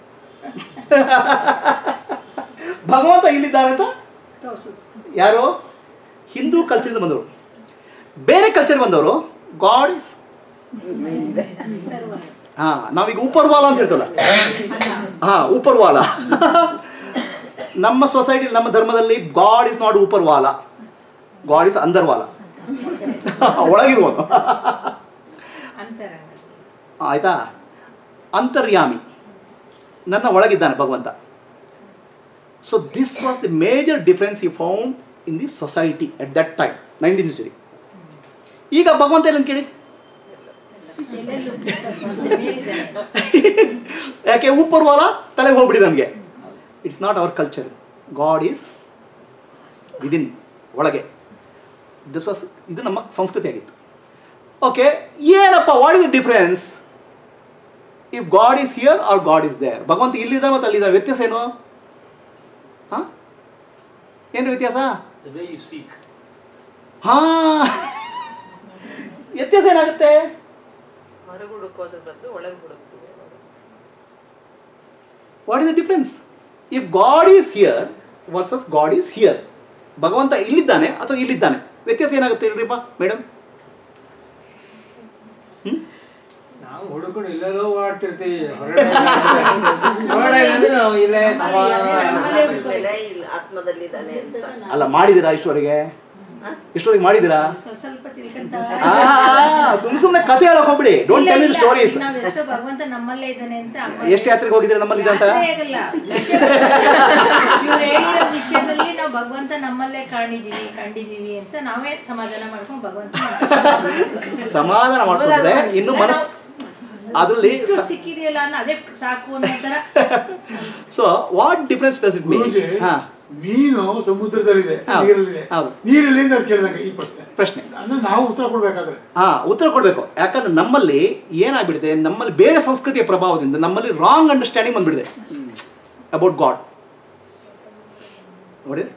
ಭಗವಂತ ಇಲ್ಲಿದ್ದಾನೆ ಅಂತ ತೋರ್ಸುದು ಯಾರು ಹಿಂದೂ ಕಲ್ಚರಿಂದ ಬಂದವರು ಬೇರೆ ಕಲ್ಚರ್ ಬಂದವರು ಗಾಡ್ ಇಸ್ ಸರ್ವ ಹಾ ನಾವೀಗ ಉಪರ್ವಾಲ ಅಂತ ಹೇಳ್ತೇವಲ್ಲ ಹಾ ಉಪರ್ವಾಲ ನಮ್ಮ ಸೊಸೈಟಿ ನಮ್ಮ ಧರ್ಮದಲ್ಲಿ ಗಾಡ್ ಇಸ್ ನಾಟ್ ಉಪರ್ವಾಲ ಗಾಡ್ ಇಸ್ ಅಂದರ್ವಾಲ ಒಳಗಿರುವನು ಅಂತರಂಗ ಆಯ್ತಾ ಅಂತರ್ಯಾಮಿ ನನ್ನ ಒಳಗಿದ್ದಾನೆ ಭಗವಂತ so this was the major difference you found in the society at that time nineteen century ಈಗ ಭಗವಂತ ಇಲ್ಲ ಅಂತ ಕೇಳಿ ಎಲ್ಲೆಲ್ಲೂ ಮೇಲಿದ್ದಾನೆ. ಯಾಕೆ ಉಪ್ಪರ್ವಾಲ ತಲೆಗೆ ಹೋಗ್ಬಿಡಿ ನನಗೆ it's not our culture God is within ಒಳಗೆ ದಿಸ್ ವಾಸ್ ಇದು ನಮ್ಮ ಸಂಸ್ಕೃತಿ ಆಗಿತ್ತು ಓಕೆ ಏನಪ್ಪ what is the difference if God is here or God is there ಭಗವಂತ ಇಲ್ಲಿದ್ದಾರೆ ಮತ್ತು ಅಲ್ಲಿದ್ದಾರೆ ವ್ಯತ್ಯಾಸ ಏನು ಹಾಂ ಏನು ವ್ಯತ್ಯಾಸ The way you seek. ಹಾ ವ್ಯತ್ಯಾಸ ಏನಾಗುತ್ತೆ ಹೊರಗೆ ಹುಡುಕೋದ್ರ ಬದಲು ಒಳಗೆ ಹುಡುಕ್ತೀವಿ what is the difference if God is here versus God is here ಭಗವಂತ ಇಲ್ಲಿದ್ದಾನೆ ಅಥವಾ ಇಲ್ಲಿದ್ದಾನೆ ವ್ಯತ್ಯಾಸ ಏನಾಗುತ್ತೆ ಇಲ್ರಿಪ್ಪ ಮೇಡಮ್ ನಾವು ಹುಡುಕೊಂಡು ಇಲ್ಲೆಲ್ಲೋ ಓಡಾಡ್ತಿರ್ತೀವಿ ಹೊರಗಡೆ ಹೊರಗಡೆ ಇಲ್ಲಂದ್ರೆ ನಾವು ಇಲ್ಲೇ ಸಮಾಧಾನ ಬೆಲೆ ಇಲ್ಲ ಆತ್ಮದಲ್ಲಿದ್ದಾನೆ ಅಂತ ಅಲ್ಲ ಮಾಡಿದ್ದೀರಾ ಇಷ್ಟವರೆಗೆ ಇಷ್ಟವರೆಗೆ ಮಾಡಿದ್ದೀರಾ ಸ್ವಲ್ಪ ಸ್ವಲ್ಪ ತಿಳ್ಕೊಂತ ಆ, ಸುಮ್ ಸುಮ್ನೆ ಕತೆ ಹೇಳಕ್ ಹೋಗ್ಬಿಡಿ ಡೋಂಟ್ ಟೆಲ್ ಇಲ್ಲ, ಸ್ಟೋರೀಸ್ ನಾವ್ ಎಷ್ಟೋ ಭಗವಂತ ನಮ್ಮಲ್ಲೇ ಇದ್ದಾನೆ ಅಂತ ಅಮ್ಮ ಎಷ್ಟು ಯಾತ್ರೆಗೆ ಹೋಗಿದ್ದೀರಾ ನಮ್ಮಲ್ಲಿ ಅಂತ ಯಾತ್ರೆ ಆಗಲ್ಲ. ಇವ್ರು ಹೇಳಿರೋ ವಿಷಯದಲ್ಲಿ ನಾವು ಭಗವಂತ ನಮ್ಮಲ್ಲೇ ಕಾಣಿದೀವಿ ಕಂಡಿದೀವಿ ಅಂತ ನಾವೇ ಸಮಾಧಾನ ಮಾಡ್ಕೊಂಡು ಭಗವಂತ ಸಮಾಧಾನ ಮಾಡ್ಕೊಂಡ್ರೆ ಇನ್ನು ಮನಸ್ ಅದರಲ್ಲಿ ಇಷ್ಟು ಸಿಕ್ಕಿದೆಯಲ್ಲ ಅನ್ನೋ ಅದೇ ಸಾಕು ಅನ್ನೋ ತರ so what difference does it mean Guruji, ಹಾ ಮೀನು ಸಮುದ್ರದಲ್ಲಿದೆ ಹೌದು. ನೀರಲ್ಲಿದೆ ಹೌದು. ನೀರಲ್ಲಿ ಅಂತ ಕೇಳಿದಂಗೆ ಈ ಪ್ರಶ್ನೆ ಪ್ರಶ್ನೆ ಅಂದ್ರೆ ನಾವು ಉತ್ತರ ಕೊಡ್ಬೇಕಾದ್ರೆ ಹಾ ಉತ್ತರ ಕೊಡಬೇಕು ಯಾಕಂದ್ರೆ ನಮ್ಮಲ್ಲಿ ಏನಾಗ್ಬಿಟ್ಟಿದೆ ನಮ್ಮಲ್ಲಿ ಬೇರೆ ಸಂಸ್ಕೃತಿಯ ಪ್ರಭಾವದಿಂದ ನಮ್ಮಲ್ಲಿ ರಾಂಗ್ ಅಂಡರ್ಸ್ಟ್ಯಾಂಡಿಂಗ್ ಬಂದ್ಬಿಟ್ಟಿದೆ ಅಬೌಟ್ ಗಾಡ್ ನೋಡಿ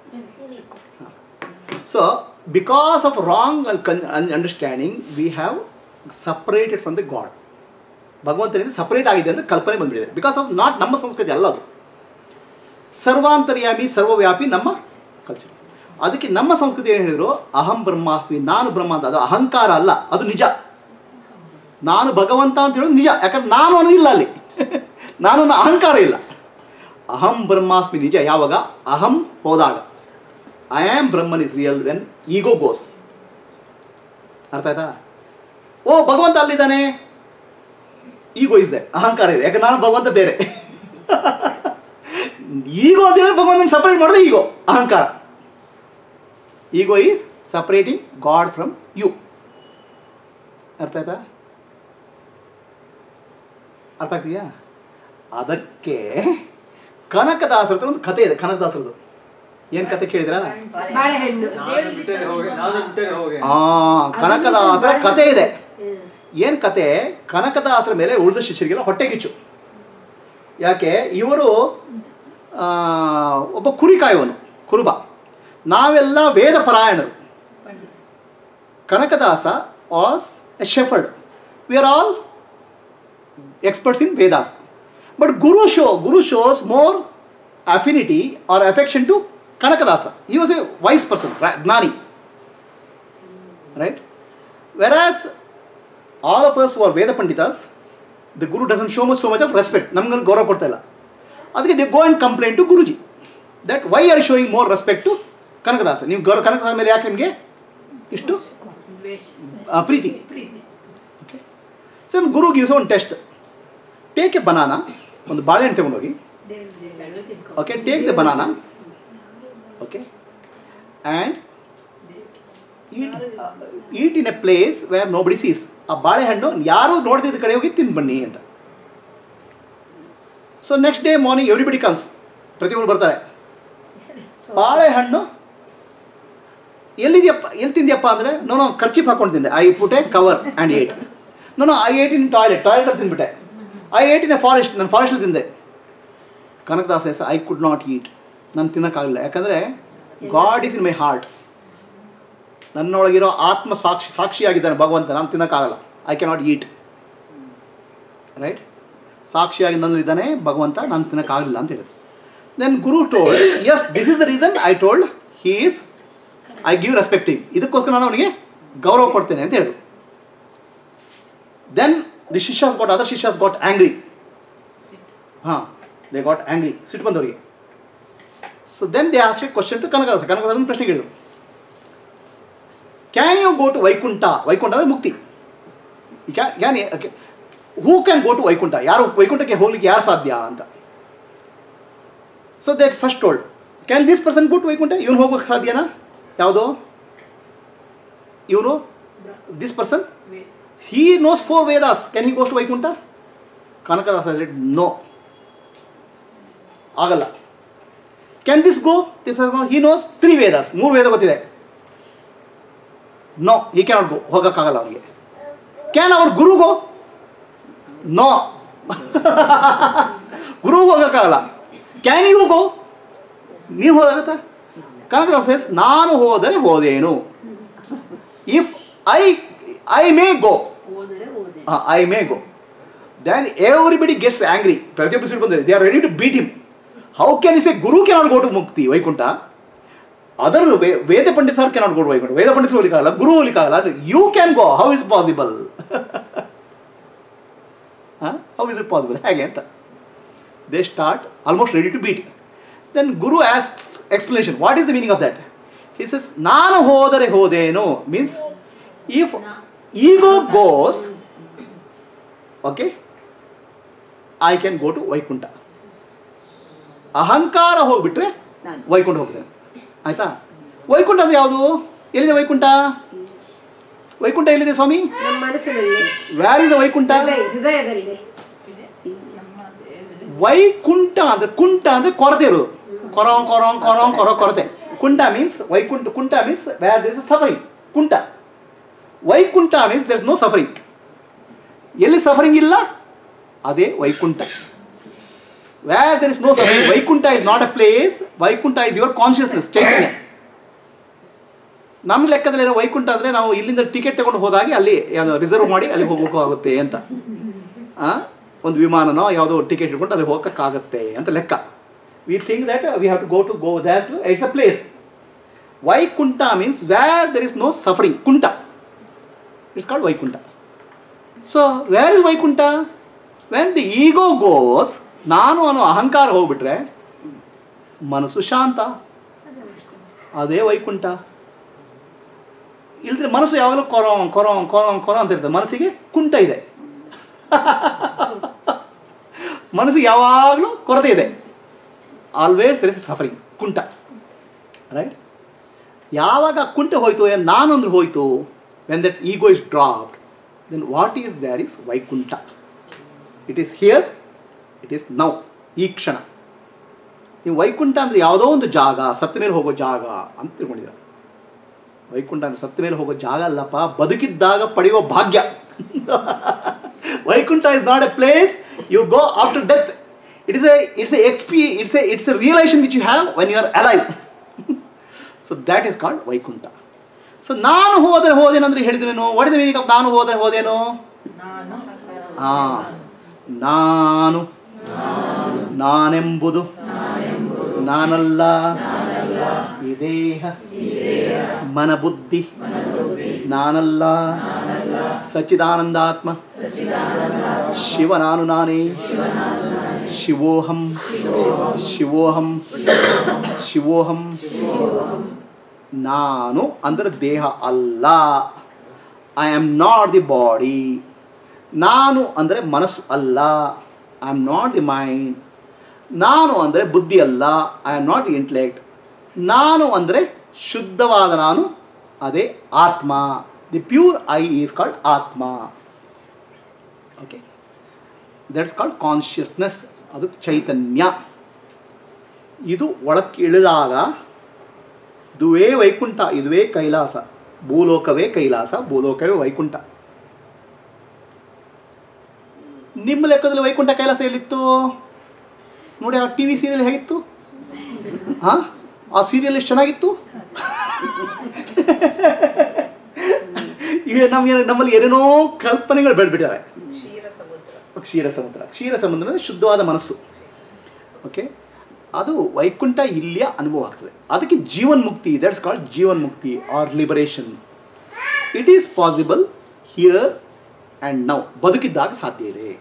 so because of wrong understanding we have separated from the God ಭಗವಂತನಿಂದ ಸಪ್ರೇಟ್ ಆಗಿದೆ ಅಂತ ಕಲ್ಪನೆ ಬಂದ್ಬಿಟ್ಟಿದೆ ಬಿಕಾಸ್ ಆಫ್ ನಾಟ್ ನಮ್ಮ ಸಂಸ್ಕೃತಿ ಅಲ್ಲ ಅದು ಸರ್ವಾಂತರ್ಯಾಮಿ ಸರ್ವವ್ಯಾಪಿ ನಮ್ಮ ಕಲ್ಚರ್ ಅದಕ್ಕೆ ನಮ್ಮ ಸಂಸ್ಕೃತಿ ಏನು ಹೇಳಿದ್ರು ಅಹಂ ಬ್ರಹ್ಮಾಸ್ಮಿ ನಾನು ಬ್ರಹ್ಮ ಅಂತ ಅದು ಅಹಂಕಾರ ಅಲ್ಲ ಅದು ನಿಜ ನಾನು ಭಗವಂತ ಅಂತ ಹೇಳೋದು ನಿಜ ಯಾಕಂದ್ರೆ ನಾನು ಅನ್ನೋದು ಇಲ್ಲ ಅಲ್ಲಿ ನಾನು ಅನ್ನೋ ಅಹಂಕಾರ ಇಲ್ಲ ಅಹಂ ಬ್ರಹ್ಮಾಸ್ಮಿ ನಿಜ ಯಾವಾಗ ಅಹಂ ಹೋದಾಗ I am Brahman is real when ego goes ಅರ್ಥ ಆಯ್ತಾ ಓ ಭಗವಂತ ಅಲ್ಲಿದ್ದಾನೆ ಈಗೋ ಇದೆ ಅಹಂಕಾರ ಇದೆ ಯಾಕಂದ್ರೆ ನಾನು ಭಗವಂತ ಬೇರೆ ಈಗೋ ಅಂತ ಹೇಳಿದ್ರೆ ಭಗವಂತನ ಸಪರೇಟ್ ಮಾಡೋದು ಈಗೋ ಅಹಂಕಾರ ego is separating God from you ಅರ್ಥ ಆಯ್ತಾ ಅರ್ಥ ಆಗ್ತೀಯಾ ಅದಕ್ಕೆ ಕನಕದಾಸರ ಹತ್ರ ಒಂದು ಕತೆ ಇದೆ ಕನಕದಾಸರದು ಏನು ಕತೆ ಕೇಳಿದ್ರಾ ಬಾಳೆಹಣ್ಣು ನಾನು ಬಿಟ್ಟರೆ ಹೋಗಿ ನಾನು ಬಿಟ್ಟರೆ ಹೋಗಿ ಆ ಕನಕದಾಸರ ಕತೆ ಇದೆ ಏನು ಕತೆ ಕನಕದಾಸರ ಮೇಲೆ ಉಳಿದ ಶಿಷ್ಯರಿಗೆಲ್ಲ ಹೊಟ್ಟೆಗಿಚ್ಚು ಯಾಕೆ ಇವರು ಆ, ಒಬ್ಬ ಕುರಿ ಕಾಯುವನು ಕುರುಬ ನಾವೆಲ್ಲ ವೇದ ಪರಾಯಣರು Kanakadasa was a shepherd we are all experts in Vedas. But Guru show Guru shows more affinity or affection to Kanakadasa. He was a wise person, right? Gnani. Right? Whereas all of us who are Veda Panditas, the Guru doesn't show much so much of respect. ನಮ್ಗೆ ಗೌರವ ಕೊಡ್ತಾ ಇಲ್ಲ ಅದಕ್ಕೆ they go and complaint to Guruji that why are showing more respect to Kanakadasa ನೀವು ಗೌರವ ಕನಕದಾಸ ಮೇಲೆ ಯಾಕೆ ನಿಮಗೆ ಇಷ್ಟು ದ್ವೇಷ ಆ, ಪ್ರೀತಿ ಪ್ರೀತಿ ಸೊ ಗುರು ಗಿವ್ಸ್ ಒಂದು ಟೆಸ್ಟ್ ಟೇಕ್ ಎ ಬನಾನಾ ಒಂದು ಬಾಳೆಹಣ್ಣು ತಗೊಂಡೋಗಿ ದೇವ್ರ ತಿನ್ಕೊ okay take the banana okay and eat eat in a place where nobody sees ಆ ಬಾಳೆಹಣ್ಣು ಯಾರೂ ನೋಡ್ದಿದ್ದ ಕಡೆ ಹೋಗಿ ತಿಂದು ಬನ್ನಿ ಅಂತ so next day morning everybody comes ಪ್ರತಿಯೊಬ್ಬರು ಬರ್ತಾರೆ ಬಾಳೆಹಣ್ಣು ಎಲ್ಲಿದೆಯಪ್ಪ ಎಲ್ಲಿ ತಿಂದ್ಯಪ್ಪ ಅಂದರೆ ನೋ ನೋ ಖರ್ಚಿಪ್ ಹಾಕೊಂಡು ತಿಂದೆ I put a cover and ate no no I ate in toilet ಟಾಯ್ಲೆಟಲ್ಲಿ ತಿಂದ್ಬಿಟ್ಟೆ I ate in a forest ನಾನು ಫಾರೆಸ್ಟಲ್ಲಿ ತಿಂದೆ Kanakadasa yes I could not eat ನಾನು ತಿನ್ನೋಕ್ಕಾಗಲಿಲ್ಲ ಯಾಕಂದರೆ God is in my heart ನನ್ನೊಳಗಿರೋ ಆತ್ಮ ಸಾಕ್ಷಿ ಸಾಕ್ಷಿಯಾಗಿದ್ದಾನೆ ಭಗವಂತ ನಾನು ತಿನ್ನೋಕ್ಕಾಗಲ್ಲ I can not eat right ಸಾಕ್ಷಿಯಾಗಿ ನನ್ನಲ್ಲಿದ್ದಾನೆ ಭಗವಂತ ನಾನು ತಿನ್ನೋಕ್ಕಾಗಲಿಲ್ಲ ಅಂತ ಹೇಳಿದ್ರು then guru told yes this is the reason I told he is I give respective ಇದಕ್ಕೋಸ್ಕರ ನಾನು ಅವನಿಗೆ ಗೌರವ ಕೊಡ್ತೇನೆ ಅಂತ ಹೇಳಿದ್ರು then the shishyas got other shishyas got angry ಹಾಂ ದೇ ಗಾಟ್ ಆ್ಯಂಗ್ರಿ ಸಿಟ್ಟು ಬಂದವರಿಗೆ so then they asked a question to Kanakadasa ಕನಕದಾಸನ ಪ್ರಶ್ನೆ ಕೇಳಿದ್ರು can you go to Vaikuntha Vaikuntha ಅಂದರೆ ಮುಕ್ತಿ can who can go to Vaikuntha ಯಾರು ವೈಕುಂಠಕ್ಕೆ ಹೋಗ್ಲಿಕ್ಕೆ ಯಾರು ಸಾಧ್ಯ ಅಂತ so that first told can this person go to Vaikuntha ಇವನು ಹೋಗೋಕ್ಕೆ ಸಾಧ್ಯನಾ ಯಾವುದೋ ಇವನು this person he knows four Vedas can he goes to Vaikuntha Kanakadasa no ಆಗಲ್ಲ can this go he knows three Vedas ಮೂರು ವೇದ ಗೊತ್ತಿದೆ ನೋ ಈ ಕ್ಯಾನ್ ನಾಟ್ ಗೋ ಹೋಗೋಕ್ಕಾಗಲ್ಲ ಅವನಿಗೆ ಕ್ಯಾನ್ ಅವ್ರ ಗುರು ಗೋ ನೋ ಗುರು ಹೋಗೋಕ್ಕಾಗಲ್ಲ ಕ್ಯಾನ್ ಯು ಗೋ ನೀವು ಹೋದಾಗತ್ತಾ ಕನಕದಾಸ ಸೇಸ್ ನಾನು ಹೋದರೆ ಹೋದೇನು if I I may go ಹೋದರೆ ಹೋದೆ I may go then everybody gets angry ಪ್ರತಿಯೊಬ್ಬರು ಸಿಟ್ಟು ಬಂದಿದೆ they are ready to beat him how can is a guru cannot go to mukti Vaikuntha other Veda pandit sir cannot go to Vaikuntha Veda pandit ಹೋಗ್ಲಿಕ್ಕಾಗಲ್ಲ ಗುರು ಹೋಗ್ಲಿಕ್ಕಾಗಲ್ಲ you can go how is possible how is it possible ಹೇಗೆ ಅಂತ they start almost ready to beat then Guru ask explanation what is the meaning of that he says ನಾನು ಹೋದರೆ ಹೋದೇನು means if ego goes okay I can go to Vaikuntha ಅಹಂಕಾರ ಹೋಗ್ಬಿಟ್ರೆ ವೈಕುಂಠ ಹೋಗ್ತೇನೆ ಆಯ್ತಾ ವೈಕುಂಠ ಅದು ಯಾವುದು ಎಲ್ಲಿದೆ ವೈಕುಂಠ ವೈಕುಂಠ ಎಲ್ಲಿದೆ ಸ್ವಾಮಿ ನಮ್ಮ ಮನಸ್ಸಿನಲ್ಲಿ ವ್ಯಾರ್ ಇಸ್ ದ ವೈಕುಂಠ ಹೃದಯ ಹೃದಯದಲ್ಲಿ ವೈಕುಂಠ ಅಂದ್ರೆ ಕುಂಠ ಅಂದ್ರೆ ಕೊರತೆ ಇರೋದು ಕೊರೋಂ ಕೊರೋಂ ಕೊರೋಂ ಕೊರೋ ಕೊರತೆ ಕುಂಠ ಮೀನ್ಸ್ ವೈಕುಂಠ ಕುಂಠ ಮೀನ್ಸ್ ವ್ಯಾರ್ ದಿಸ್ ಸಫರಿಂಗ್ ಕುಂಠ Vaikuntha means there is no suffering ಎಲ್ಲಿ ಸಫರಿಂಗ್ ಇಲ್ಲ ಅದೇ Vaikuntha where there is no suffering Vaikuntha is not a place Vaikuntha is your consciousness ಚೈತನ್ಯ ನಮ್ಮ ಲೆಕ್ಕದಲ್ಲಿ ಏನೋ ವೈಕುಂಠ ಅಂದರೆ ನಾವು ಇಲ್ಲಿಂದ ಟಿಕೆಟ್ ತಗೊಂಡು ಹೋದಾಗೆ ಅಲ್ಲಿ ಏನೋ ರಿಸರ್ವ್ ಮಾಡಿ ಅಲ್ಲಿ ಹೋಗ್ಬೇಕು ಆಗುತ್ತೆ ಅಂತ ಆ? ಒಂದು ವಿಮಾನನೋ ಯಾವುದೋ ಟಿಕೆಟ್ ಹಿಡ್ಕೊಂಡು ಅಲ್ಲಿ ಹೋಗೋಕ್ಕಾಗತ್ತೆ ಅಂತ ಲೆಕ್ಕ we think that we have to go to go that to it's a place Vaikuntha means where there is no suffering ಕುಂಠ it's called Vaikuntha so where is Vaikuntha when the ego goes ನಾನು ಅನ್ನೋ ಅಹಂಕಾರ ಹೋಗ್ಬಿಟ್ರೆ ಮನಸ್ಸು ಶಾಂತ ಅದೇ ವೈಕುಂಠ ಇಲ್ದ್ರೆ ಮನಸ್ಸು ಯಾವಾಗಲೂ ಕೊರೋ ಕೊರೋ ಕೊರೋ ಕೊರೋ ಅಂತ ಇರ್ತದೆ ಮನಸ್ಸಿಗೆ ಕುಂಟ ಇದೆ ಮನಸ್ಸಿಗೆ ಯಾವಾಗಲೂ ಕೊರತೆ ಇದೆ ಆಲ್ವೇಸ್ ದರ್ ಇಸ್ ಸಫರಿಂಗ್ ಕುಂಟ ರೈಟ್ ಯಾವಾಗ ಕುಂಟ ಹೋಯ್ತು ಏನ್ ನಾನು ಅಂದ್ರೆ ಹೋಯ್ತು when that ego is dropped then what is there is Vaikuntha it is here it is now ಈ ಕ್ಷಣ ನೀವು ವೈಕುಂಠ ಅಂದರೆ ಯಾವುದೋ ಒಂದು ಜಾಗ ಸತ್ತ ಮೇಲೆ ಹೋಗೋ ಜಾಗ ಅಂತ ತಿಳ್ಕೊಂಡಿದ್ದೀರ ವೈಕುಂಠ ಅಂದ್ರೆ ಸತ್ತ ಮೇಲೆ ಹೋಗೋ ಜಾಗ ಅಲ್ಲಪ್ಪ ಬದುಕಿದ್ದಾಗ ಪಡೆಯುವ ಭಾಗ್ಯ Vaikuntha is not a place you go after death it is a it's a ಎಕ್ಸ್ಪಿ it's a it's a realisation which you have when you are alive so that is called Vaikuntha so ನಾನು ಹೋದರೆ ಹೋದೇನಂದ್ರೆ ಹೇಳಿದ್ರೇನು what is the meaning of ನಾನು ಹೋದರೆ ಹೋದೇನು ನಾನು ಹಾ ನಾನು ನಾನೆಂಬುದು ನಾನಲ್ಲ ಈ ದೇಹ ಮನ ಬುದ್ಧಿ ನಾನಲ್ಲ ಸಚ್ಚಿದಾನಂದಾತ್ಮ ಶಿವ ನಾನು ನಾನೇ ಶಿವೋಹಂ ಶಿವೋಹಂ ಶಿವೋಹಂ ನಾನು ಅಂದರೆ ದೇಹ ಅಲ್ಲ I am not the body ನಾನು ಅಂದರೆ ಮನಸ್ಸು ಅಲ್ಲ I am not the mind ನಾನು ಅಂದರೆ ಬುದ್ಧಿ ಅಲ್ಲ ಐ ಆಮ್ ನಾಟ್ ಇಂಟೆಲೆಕ್ಟ್ ನಾನು ಅಂದರೆ ಶುದ್ಧವಾದ ನಾನು ಅದೇ ಆತ್ಮ the pure I is called atma okay that's called consciousness ಅದು ಚೈತನ್ಯ ಇದು ಒಳಕ್ಕೆ ಇಳಿದಾಗ ಇದುವೇ ವೈಕುಂಠ ಇದುವೇ ಕೈಲಾಸ ಭೂಲೋಕವೇ ಕೈಲಾಸ ಭೂಲೋಕವೇ ವೈಕುಂಠ ನಿಮ್ಮ ಲೆಕ್ಕದಲ್ಲಿ ವೈಕುಂಠ ಕೈಲಾಸ ಎಲ್ಲಿತ್ತು ನೋಡಿ ಆ ಟಿ ವಿ ಸೀರಿಯಲ್ ಹೇಗಿತ್ತು ಹಾಂ ಆ ಸೀರಿಯಲ್ ಎಷ್ಟು ಚೆನ್ನಾಗಿತ್ತು ಈಗ ನಮ್ಗೆ ನಮ್ಮಲ್ಲಿ ಏನೇನೋ ಕಲ್ಪನೆಗಳು ಬೆಳೆದ್ಬಿಟ್ಟಿದ್ದಾರೆ ಕ್ಷೀರ ಸಮುದ್ರ ಕ್ಷೀರ ಸಮುದ್ರ ಕ್ಷೀರ ಸಮುದ್ರ ಅಂದರೆ ಶುದ್ಧವಾದ ಮನಸ್ಸು ಓಕೆ ಅದು ವೈಕುಂಠ ಇಲ್ಲಿಯ ಅನುಭವ ಆಗ್ತದೆ ಅದಕ್ಕೆ ಜೀವನ್ ಮುಕ್ತಿ that's called jivan mukti or liberation it is possible here and now ಬದುಕಿದ್ದಾಗ ಸಾಧ್ಯ ಇದೆ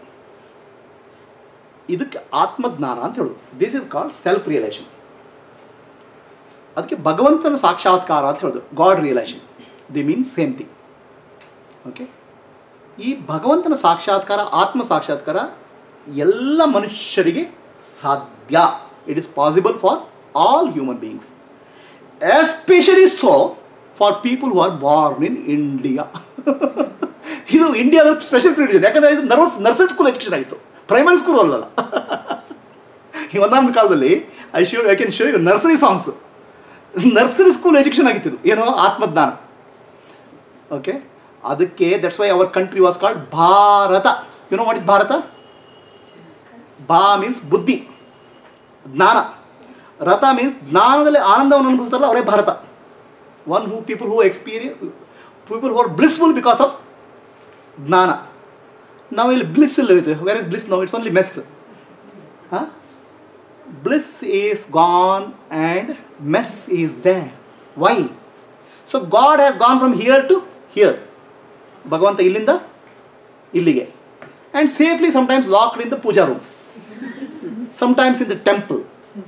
ಇದಕ್ಕೆ ಆತ್ಮಜ್ಞಾನ ಅಂತ ಹೇಳೋದು this is called self realisation ಅದಕ್ಕೆ ಭಗವಂತನ ಸಾಕ್ಷಾತ್ಕಾರ ಅಂತ ಹೇಳೋದು God realisation the means same thing okay ಈ ಭಗವಂತನ ಸಾಕ್ಷಾತ್ಕಾರ ಆತ್ಮ ಸಾಕ್ಷಾತ್ಕಾರ ಎಲ್ಲ ಮನುಷ್ಯರಿಗೆ ಸಾಧ್ಯ it is possible for all human beings especially so for people who are born in India ಇದು ಇಂಡಿಯಾದ ಸ್ಪೆಷಲ್ ಪ್ರಿವಿಲೇಜ್ ಯಾಕಂದರೆ ಇದು ನರ್ವಸ್ ನರ್ಸರಿ ಸ್ಕೂಲ್ ಎಜುಕೇಷನ್ ಆಯಿತು ಪ್ರೈಮರಿ ಸ್ಕೂಲ್ ಅಲ್ಲಲ್ಲ ಈ ಒಂದೊಂದು ಕಾಲದಲ್ಲಿ I show I can show you nursery songs nursery school education ಆಗಿತ್ತು ಇದು. ಏನೋ ಆತ್ಮಜ್ಞಾನ ಓಕೆ ಅದಕ್ಕೆ that's why our country was called Bharata you know what is Bharata ಬಾ ಮೀನ್ಸ್ ಬುದ್ಧಿ ಜ್ಞಾನ ರಥ ಮೀನ್ಸ್ ಜ್ಞಾನದಲ್ಲಿ ಆನಂದವನ್ನು ಅನುಭವಿಸ್ತಾರಲ್ಲ ಅವರೇ Bharata one who people who experience people who are blissful because of jnana ನಾವು ಇಲ್ಲಿ ಬ್ಲಿಸ್ ಇಲ್ಲ ಇರುತ್ತೆ ವೇರ್ ಇಸ್ ಬ್ಲಿಸ್ ನಾವು ಇಟ್ಸ್ ಓನ್ಲಿ ಮೆಸ್ ಹಾಂ bliss is gone and mess is there why so God has gone from here to here ಭಗವಂತ ಇಲ್ಲಿಂದ ಇಲ್ಲಿಗೆ and safely sometimes locked in the puja room sometimes in the temple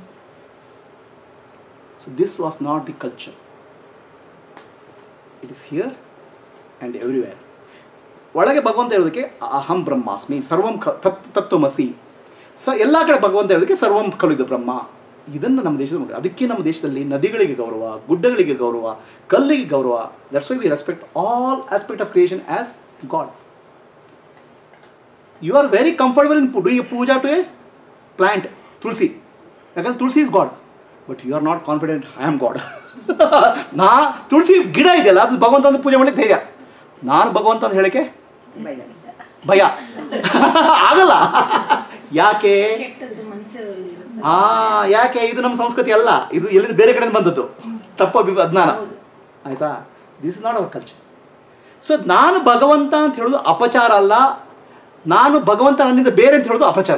so this was not the culture it is here and everywhere ಒಳಗೆ ಭಗವಂತ ಹೇಳೋದಕ್ಕೆ ಅಹಂ ಬ್ರಹ್ಮಾಸ್ಮಿ ಸರ್ವಂ ಕ ತತ್ ತತ್ವಮಸಿ ಸ ಎಲ್ಲ ಕಡೆ ಭಗವಂತ ಹೇಳೋದಕ್ಕೆ ಸರ್ವಂ ಕಲಿದು ಬ್ರಹ್ಮ ಇದನ್ನು ನಮ್ಮ ದೇಶದಲ್ಲಿ ಮಾಡಿ ಅದಕ್ಕೆ ನಮ್ಮ ದೇಶದಲ್ಲಿ ನದಿಗಳಿಗೆ ಗೌರವ ಗುಡ್ಡಗಳಿಗೆ ಗೌರವ ಕಲ್ಲಿಗೆ ಗೌರವ that's why we respect all aspect of creation as God you are very comfortable in doing a puja to a plant tulsi ಯಾಕಂದ್ರೆ tulsi is God but you are not confident I am God ನಾ ತುಳಸಿ ಗಿಡ ಇದೆಯಲ್ಲ ಅದು ಭಗವಂತ ಅಂತ ಪೂಜೆ ಮಾಡಲಿಕ್ಕೆ ಧೈರ್ಯ ನಾನು ಭಗವಂತ ಅಂತ ಹೇಳಕ್ಕೆ ಭಯ ಆಗಲ್ಲ ಯಾಕೆ ಕೆಟ್ಟದ್ದು ಮನುಷ್ಯರಲ್ಲಿ ಇರುತ್ತೆ ಆ ಯಾಕೆ ಇದು ನಮ್ಮ ಸಂಸ್ಕೃತಿ ಅಲ್ಲ ಇದು ಎಲ್ಲಿಂದ ಬೇರೆ ಕಡೆಯಿಂದ ಬಂದದ್ದು ತಪ್ಪ ಅಭಿ- ಅಜ್ಞಾನ ಹೌದು. ಆಯ್ತಾ this is not our culture so ನಾನು ಭಗವಂತ ಅಂತ ಹೇಳೋದು ಅಪಚಾರ ಅಲ್ಲ ನಾನು ಭಗವಂತ ನನ್ನಿಂದ ಬೇರೆ ಅಂತ ಹೇಳೋದು ಅಪಚಾರ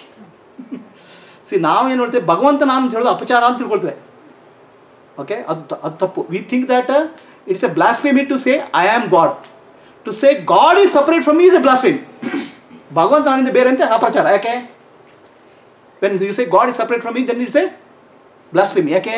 ಸಿ ನಾವೇನು ಹೇಳ್ತೇವೆ ಭಗವಂತ ನಾನು ಅಂತ ಹೇಳೋದು ಅಪಚಾರ ಅಂತ ತಿಳ್ಕೊಳ್ತೇವೆ ಓಕೆ ಅದು ಅದು ತಪ್ಪು we think that it's a blasphemy to say I am God to say God is separate from is a blasphemy ಭಗವಂತ ನನ್ನಿಂದ ಬೇರೆ ಅಂತ ಅಪಚಾರ ಯಾಕೆ when you say God is separate from me then it's a blasphemy ಯಾಕೆ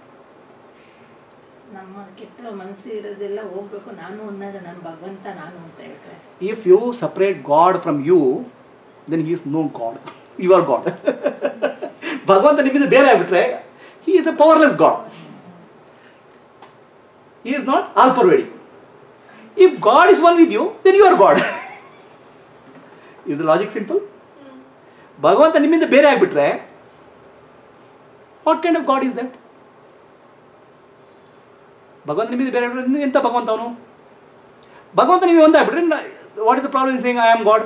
ನಮ್ಮ ಕೆಟ್ಟ ಮನಸ್ಸು ಇರೋದೆಲ್ಲ ಹೋಗ್ಬೇಕು ನಾನು ಅನ್ನೋದ ನನ್ನ ಭಗವಂತ ನಾನು ಅಂತ ಹೇಳ್ತಾರೆ if you separate God from you then he is no God you are God ಭಗವಂತ ನಿಮ್ಮಿಂದ ಬೇರೆ ಆಗ್ಬಿಟ್ರೆ he is a powerless God he is not all pervading if God is one with you then you are God is the logic simple ಭಗವಂತ ನಿಮ್ಮಿಂದ ಬೇರೆ ಆಗ್ಬಿಟ್ರೆ what kind of God is that ಭಗವಂತ ನಿಮ್ಮಿಂದ ಬೇರೆ ಆಗ್ಬಿಟ್ರೆ ಎಂತ ಭಗವಂತ ಅವನು ಭಗವಂತ ನೀವು ಒಂದಾಗ್ಬಿಟ್ರೆ what is the problem in saying I am God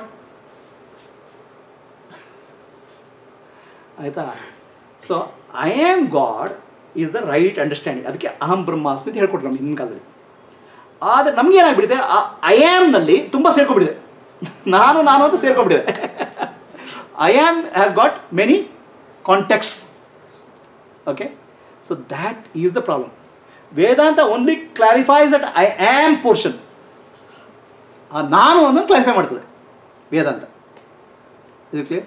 ಆಯ್ತಾ so I am God is the right understanding ಅದಕ್ಕೆ ಅಹಂ ಬ್ರಹ್ಮಾಸ್ಮಿ ಅಂತ ಹೇಳ್ಕೊಟ್ರು ನಮ್ಮ ಹಿಂದಿನ ಕಾಲದಲ್ಲಿ ಆದರೆ ನಮ್ಗೆ ಏನಾಗ್ಬಿಟ್ಟಿದೆ ಐ ಆಮ್ನಲ್ಲಿ ತುಂಬ ಸೇರ್ಕೊಂಡ್ಬಿಟ್ಟಿದೆ ನಾನು ನಾನು ಅಂತ ಸೇರ್ಕೊಂಡ್ಬಿಟ್ಟಿದೆ I am has got many contacts okay so that is the problem Vedanta only clarifies that I am portion ಆ ನಾನು ಅನ್ನೋದು ಕ್ಲಾರಿಫೈ ಮಾಡ್ತದೆ ವೇದಾಂತ ಇದು ಕ್ಲಿಯರ್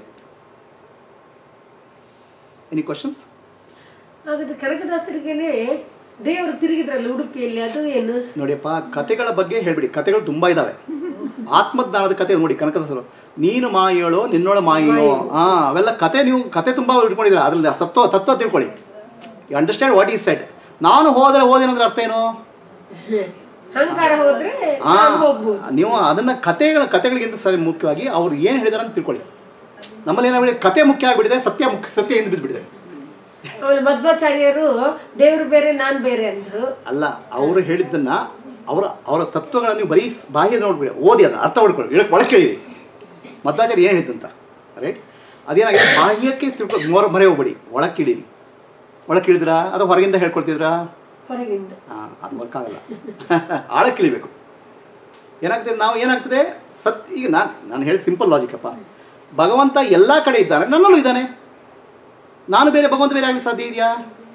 ಎನಿ ಕ್ವಶನ್ಸ್ ಹಾಗಾದ್ರೆ ಕನಕದಾಸರಿಗೇನೆ ದೇವರು ತಿರುಗಿದ್ರಲ್ಲ ಉಡುಪಿಯಲ್ಲಿ ಅದು ಏನು ನೋಡಿಯಪ್ಪ ಕತೆಗಳ ಬಗ್ಗೆ ಹೇಳ್ಬಿಡಿ ಕತೆಗಳು ತುಂಬ ಇದ್ದಾವೆ ಆತ್ಮಜ್ಞಾನದ ಕತೆ ನೋಡಿ ಕನಕದಾಸರು ನೀನು ಮಾಯೇಳೋ ನಿನ್ನೋಳ ಮಾಯೋ ಹಾಂ ಅವೆಲ್ಲ ಕತೆ ನೀವು ಕತೆ ತುಂಬ ಇಟ್ಕೊಂಡಿದ್ದೀರ ಅದ್ರಲ್ಲಿ ಸತ್ವ ತತ್ವ ತಿಳ್ಕೊಳ್ಳಿ you understand what is set ನಾನು ಹೋದರೆ ಓದೇನಂದ್ರೆ ಅರ್ಥ ಏನು ಅಹಂಕಾರ ಹೋದ್ರೆ ಆ, ನಾನು ಹೋಗ್ಬೋದು ನೀವು ಅದನ್ನ ಕತೆಗಳ ಕತೆಗಳಿಗಿಂತ ಸರಿ ಮುಖ್ಯವಾಗಿ ಅವ್ರು ಏನು ಹೇಳಿದಾರೆ ಅಂತ ತಿಳ್ಕೊಳ್ಳಿ ನಮ್ಮಲ್ಲಿ ಏನಾಗ್ಬಿಟ್ಟಿದೆ ಕತೆ ಮುಖ್ಯ ಆಗಿಬಿಟ್ಟಿದೆ ಸತ್ಯ ಮುಖ್ಯ ಸತ್ಯ ಹಿಂದೆ ಬಿದ್ದುಬಿಟ್ಟಿದೆ ಆಮೇಲೆ ಮಧ್ವಾಚಾರ್ಯರು ದೇವರು ಬೇರೆ ನಾನ್ ಬೇರೆ ಅಂದ್ರು ಅಲ್ಲ ಅವರು ಹೇಳಿದ್ದನ್ನ ಅವರ ಅವರ ತತ್ವಗಳನ್ನು ನೀವು ಬರೀ ಬಾಹ್ಯ ನೋಡ್ಬಿಡಿ ಓದಿ ಅದನ್ನ ಅರ್ಥ ಮಾಡ್ಕೊಳ್ಳಿ ಹೇಳಕ್ ಒಳಗೆ ಕೇಳಿರಿ ಮಧ್ವಾಚಾರ್ಯ ಏನು ಹೇಳಿದಂತ ರೈಟ್ ಅದೇನಾಗಿದೆ ಬಾಹ್ಯಕ್ಕೆ ತಿಳ್ಕೊ ಮೊರ ಮರೆ ಹೋಗ್ಬೇಡಿ ಒಳಗೆ ಕೇಳಿರಿ ಒಳಗೆ ಕೇಳಿದ್ರಾ ಅಥವಾ ಹೊರಗಿಂದ ಹೇಳ್ಕೊಳ್ತಿದ್ರಾ ಹೊರಗಿಂದ ಹಾಂ ಅದು ವರ್ಕ್ ಆಗಲ್ಲ ಆಳಕ್ಕೆ ಇಳಿಬೇಕು ಏನಾಗ್ತದೆ ನಾವು ಏನಾಗ್ತದೆ ಸತ್ ಈಗ ನಾನು ನಾನು ಹೇಳಿ ಸಿಂಪಲ್ ಲಾಜಿಕಪ್ಪ ಭಗವಂತ ಎಲ್ಲ ಕಡೆ ಇದ್ದಾನೆ ನನ್ನಲ್ಲೂ ಇದ್ದಾನೆ ನಾನು ಬೇರೆ ಭಗವಂತ ಬೇರೆ ಆಗಲಿ ಸಾಧ್ಯ ಇದೆಯಾ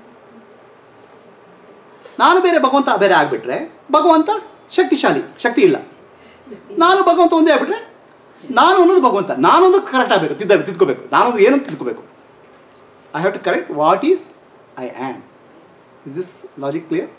ನಾನು ಬೇರೆ ಭಗವಂತ ಬೇರೆ ಆಗಿಬಿಟ್ರೆ ಭಗವಂತ ಶಕ್ತಿಶಾಲಿ ಶಕ್ತಿ ಇಲ್ಲ ನಾನು ಭಗವಂತ ಒಂದೇ ಆಗ್ಬಿಟ್ರೆ ನಾನು ಅನ್ನೋದು ಭಗವಂತ ನಾನು ಅನ್ನೋದು ಕರೆಕ್ಟ್ ಆಗಬೇಕು ತಿದ್ದ ತಿದ್ಕೋಬೇಕು ನಾನು ಅನ್ನೋದು ಏನಂತ ತಿದ್ಕೋಬೇಕು I have to correct what is I am is this logic clear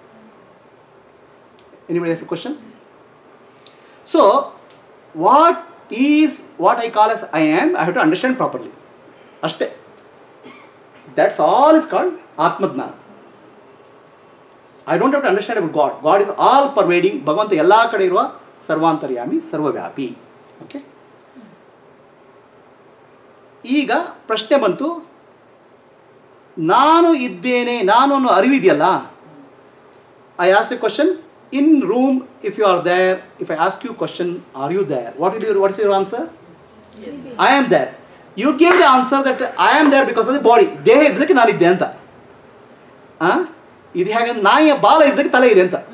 Anybody has a question? So, what is what I call as I am, I have to understand properly. ಅಷ್ಟೇ That's all is called Atmadna. I don't have to understand about God. God is all pervading. ಭಗವಂತ ಎಲ್ಲ ಕಡೆ ಇರುವ ಸರ್ವಾಂತರ್ಯಾಮಿ ಸರ್ವವ್ಯಾಪಿ okay ಈಗ ಪ್ರಶ್ನೆ ಬಂತು ನಾನು ಇದ್ದೇನೆ ನಾನು ಅನ್ನೋ ಅರಿವಿದೆಯಲ್ಲ I ask a question in room if you are there if I ask you question are you there what will your what is your answer I am there you gave the answer that I am there because of the body ದೇಹ ಇದ್ದಕ್ಕೆ ನಾನಿದ್ದೆ ಅಂತ ಆ? ಇದು ಹೇಗೆ ನಾಯಿಯ ಬಾಲ ಇದ್ದಕ್ಕೆ ತಲೆ ಇದೆ ಅಂತ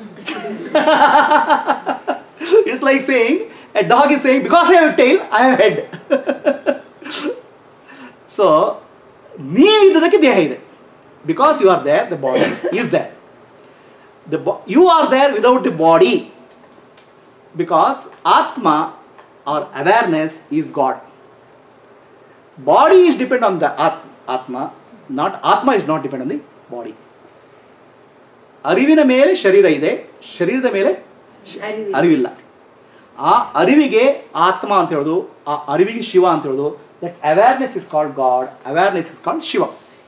it's like saying a dog is saying because I have tail I have head so ನೀವಿದ್ದದಕ್ಕೆ ದೇಹ ಇದೆ because you are there the body is there the bo- you are there without the body because atma or awareness is god body is depend on the at- atma not atma is not depend on the body ಅರಿವಿನ ಮೇಲೆ ಶರೀರ ಇದೆ ಶರೀರದ ಮೇಲೆ ಶ- ಅರಿವಿಲ್ಲ. ಅರಿವಿಲ್ಲ ಆ ಅರಿವಿಗೆ ಆತ್ಮ ಅಂತ ಹೇಳೋದು ಆ ಅರಿವಿಗೆ ಶಿವ ಅಂತ ಹೇಳೋದು that awareness is called God awareness is called Shiva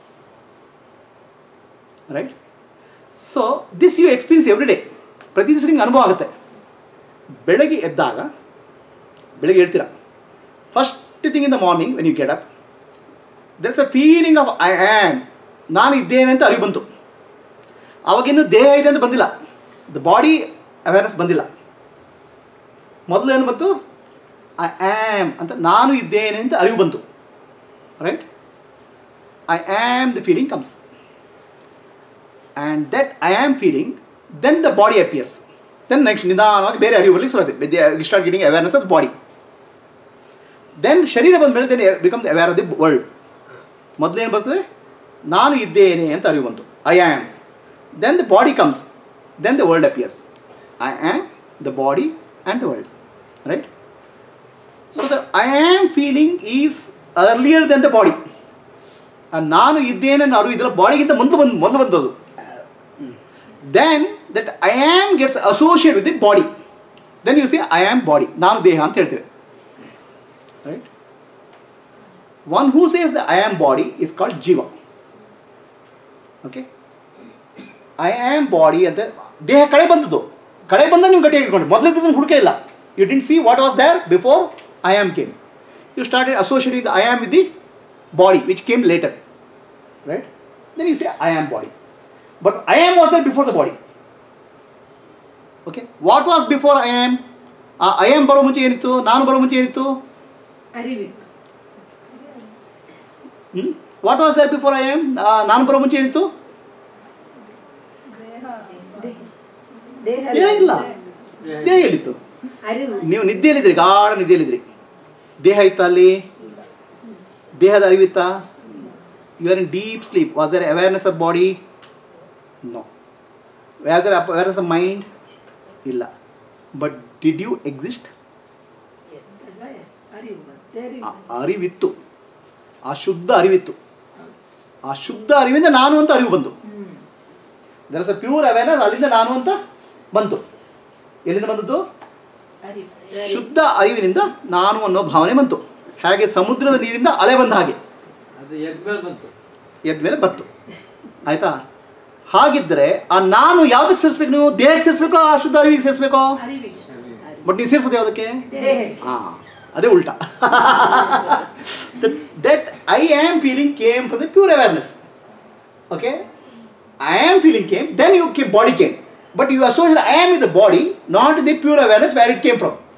right so this you experience every day ಪ್ರತಿ ದಿವಸ ನಿಮ್ಗೆ ಅನುಭವ ಆಗುತ್ತೆ ಬೆಳಗ್ಗೆ ಎದ್ದಾಗ ಬೆಳಗ್ಗೆ ಹೇಳ್ತೀರಾ first thing in the morning when you get up there's a feeling of I am ನಾನು ಇದ್ದೇನೆ ಅಂತ ಅರಿವು ಬಂತು ಅವಾಗಿನ್ನೂ ದೇಹ ಇದೆ ಅಂತ ಬಂದಿಲ್ಲ ದ ಬಾಡಿ ಅವೇರ್ನೆಸ್ ಬಂದಿಲ್ಲ ಮೊದಲು ಏನು ಬಂತು ಐ ಆ್ಯಮ್ ಅಂತ ನಾನು ಇದ್ದೇನೆ ಅಂತ ಅರಿವು ಬಂತು right I am the feeling comes and that I am feeling then the body appears then next ನಿಧಾನವಾಗಿ ಬೇರೆ ಅರಿವು ಬರಲಿ ಶುರು start getting awareness of body then ಶರೀರ ಬಂದ ಮೇಲೆ then become the aware of the world ಮೊದಲೇನು ಬರ್ತದೆ ನಾನು ಇದ್ದೇನೆ ಅಂತ ಅರಿವು ಬಂತು I am then the body comes then the world appears I am the body and the world right so the I am feeling is earlier then the body ನಾನು ಇದ್ದೇನೆ ಅನ್ನೋ ಅರಿವು ಇದರ ಬಾಡಿಗಿಂತ ಮುಂದೆ ಬಂದು ಮೊದಲು ಬಂದದ್ದು then that I am gets associate with the body then you see I am body ನಾನು ದೇಹ ಅಂತ ಹೇಳ್ತೇವೆ right one who says the I am body is called jiva okay I am body ಅಂತ ದೇಹ ಕಡೆ ಬಂದದ್ದು ಕಡೆ ಬಂದ ನೀವು ಗಟ್ಟಿಯಾಗಿ ಇಟ್ಕೊಂಡು ಮೊದಲಿದ್ದದನ್ನು ಹುಡುಕೇ ಇಲ್ಲ you didn't see what was there before I am came you started associate with I am with the body which came later right then you say i am body but i am was there before the body okay what was before i am ಆ I am ಬರೋ ಮುಂಚೆ ಏನಿತ್ತು ನಾನು ಬರೋ ಮುಂಚೆ ಏನಿತ್ತು ಅರಿವಿತ್ತು what was there before I am ನಾನು ಬರೋ ಮುಂಚೆ ಏನಿತ್ತು ದೇಹ ದೇಹ ಇಲ್ಲ ದೇಹ ಎಲ್ಲಿತ್ತು ಅರಿವು ನೀವು ನಿದ್ದೆಯಲ್ಲಿದ್ರಿ ಗಾಢ ನಿದ್ದೆಯಲ್ಲಿದ್ರಿ ದೇಹ ಇತ್ತ ಅಲ್ಲಿ ದೇಹದ ಅರಿವಿತ್ತಾ you are in deep sleep was there awareness of body no was there awareness of mind ಇಲ್ಲ ಬಟ್ ಡಿಡ್ ಯು ಎಕ್ಸಿಸ್ಟ್ ಅರಿವಿತ್ತು ಆ ಶುದ್ಧ ಅರಿವಿತ್ತು ಆ ಶುದ್ಧ ಅರಿವಿಂದ ನಾನು ಅಂತ ಅರಿವು ಬಂತು there is a pure awareness ಅಲ್ಲಿಂದ ನಾನು ಅಂತ ಬಂತು ಎಲ್ಲಿಂದ ಬಂದದ್ದು ಶುದ್ಧ ಅರಿವಿನಿಂದ ನಾನು ಅನ್ನೋ ಭಾವನೆ ಬಂತು ಹಾಗೆ ಸಮುದ್ರದ ನೀರಿಂದ ಅಲೆ ಬಂದ ಹಾಗೆ ಅದು ಎದ್ಮೇಲೆ ಬಂತು ಎದ್ಮೇಲೆ ಬಂತು ಆಯ್ತಾ ಹಾಗಿದ್ರೆ ಆ ನಾನು ಯಾವ್ದಕ್ಕೆ ಸೇರಿಸ್ಬೇಕು ನೀವು ದೇಹಕ್ಕೆ ಸೇರಿಸ್ಬೇಕೋ ಆ ಶುದ್ಧ ಅರಿವಿಗೆ ಸೇರಿಸ್ಬೇಕೋ ಬಟ್ ನೀವು ಸೇರಿಸೋದು ಯಾವುದಕ್ಕೆ ದೇಹ ಹಾ ಅದೇ ಉಲ್ಟಾ that I am feeling came from the pure awareness okay I am feeling came then you came body came but you associate I am in the body not the pure awareness where it came from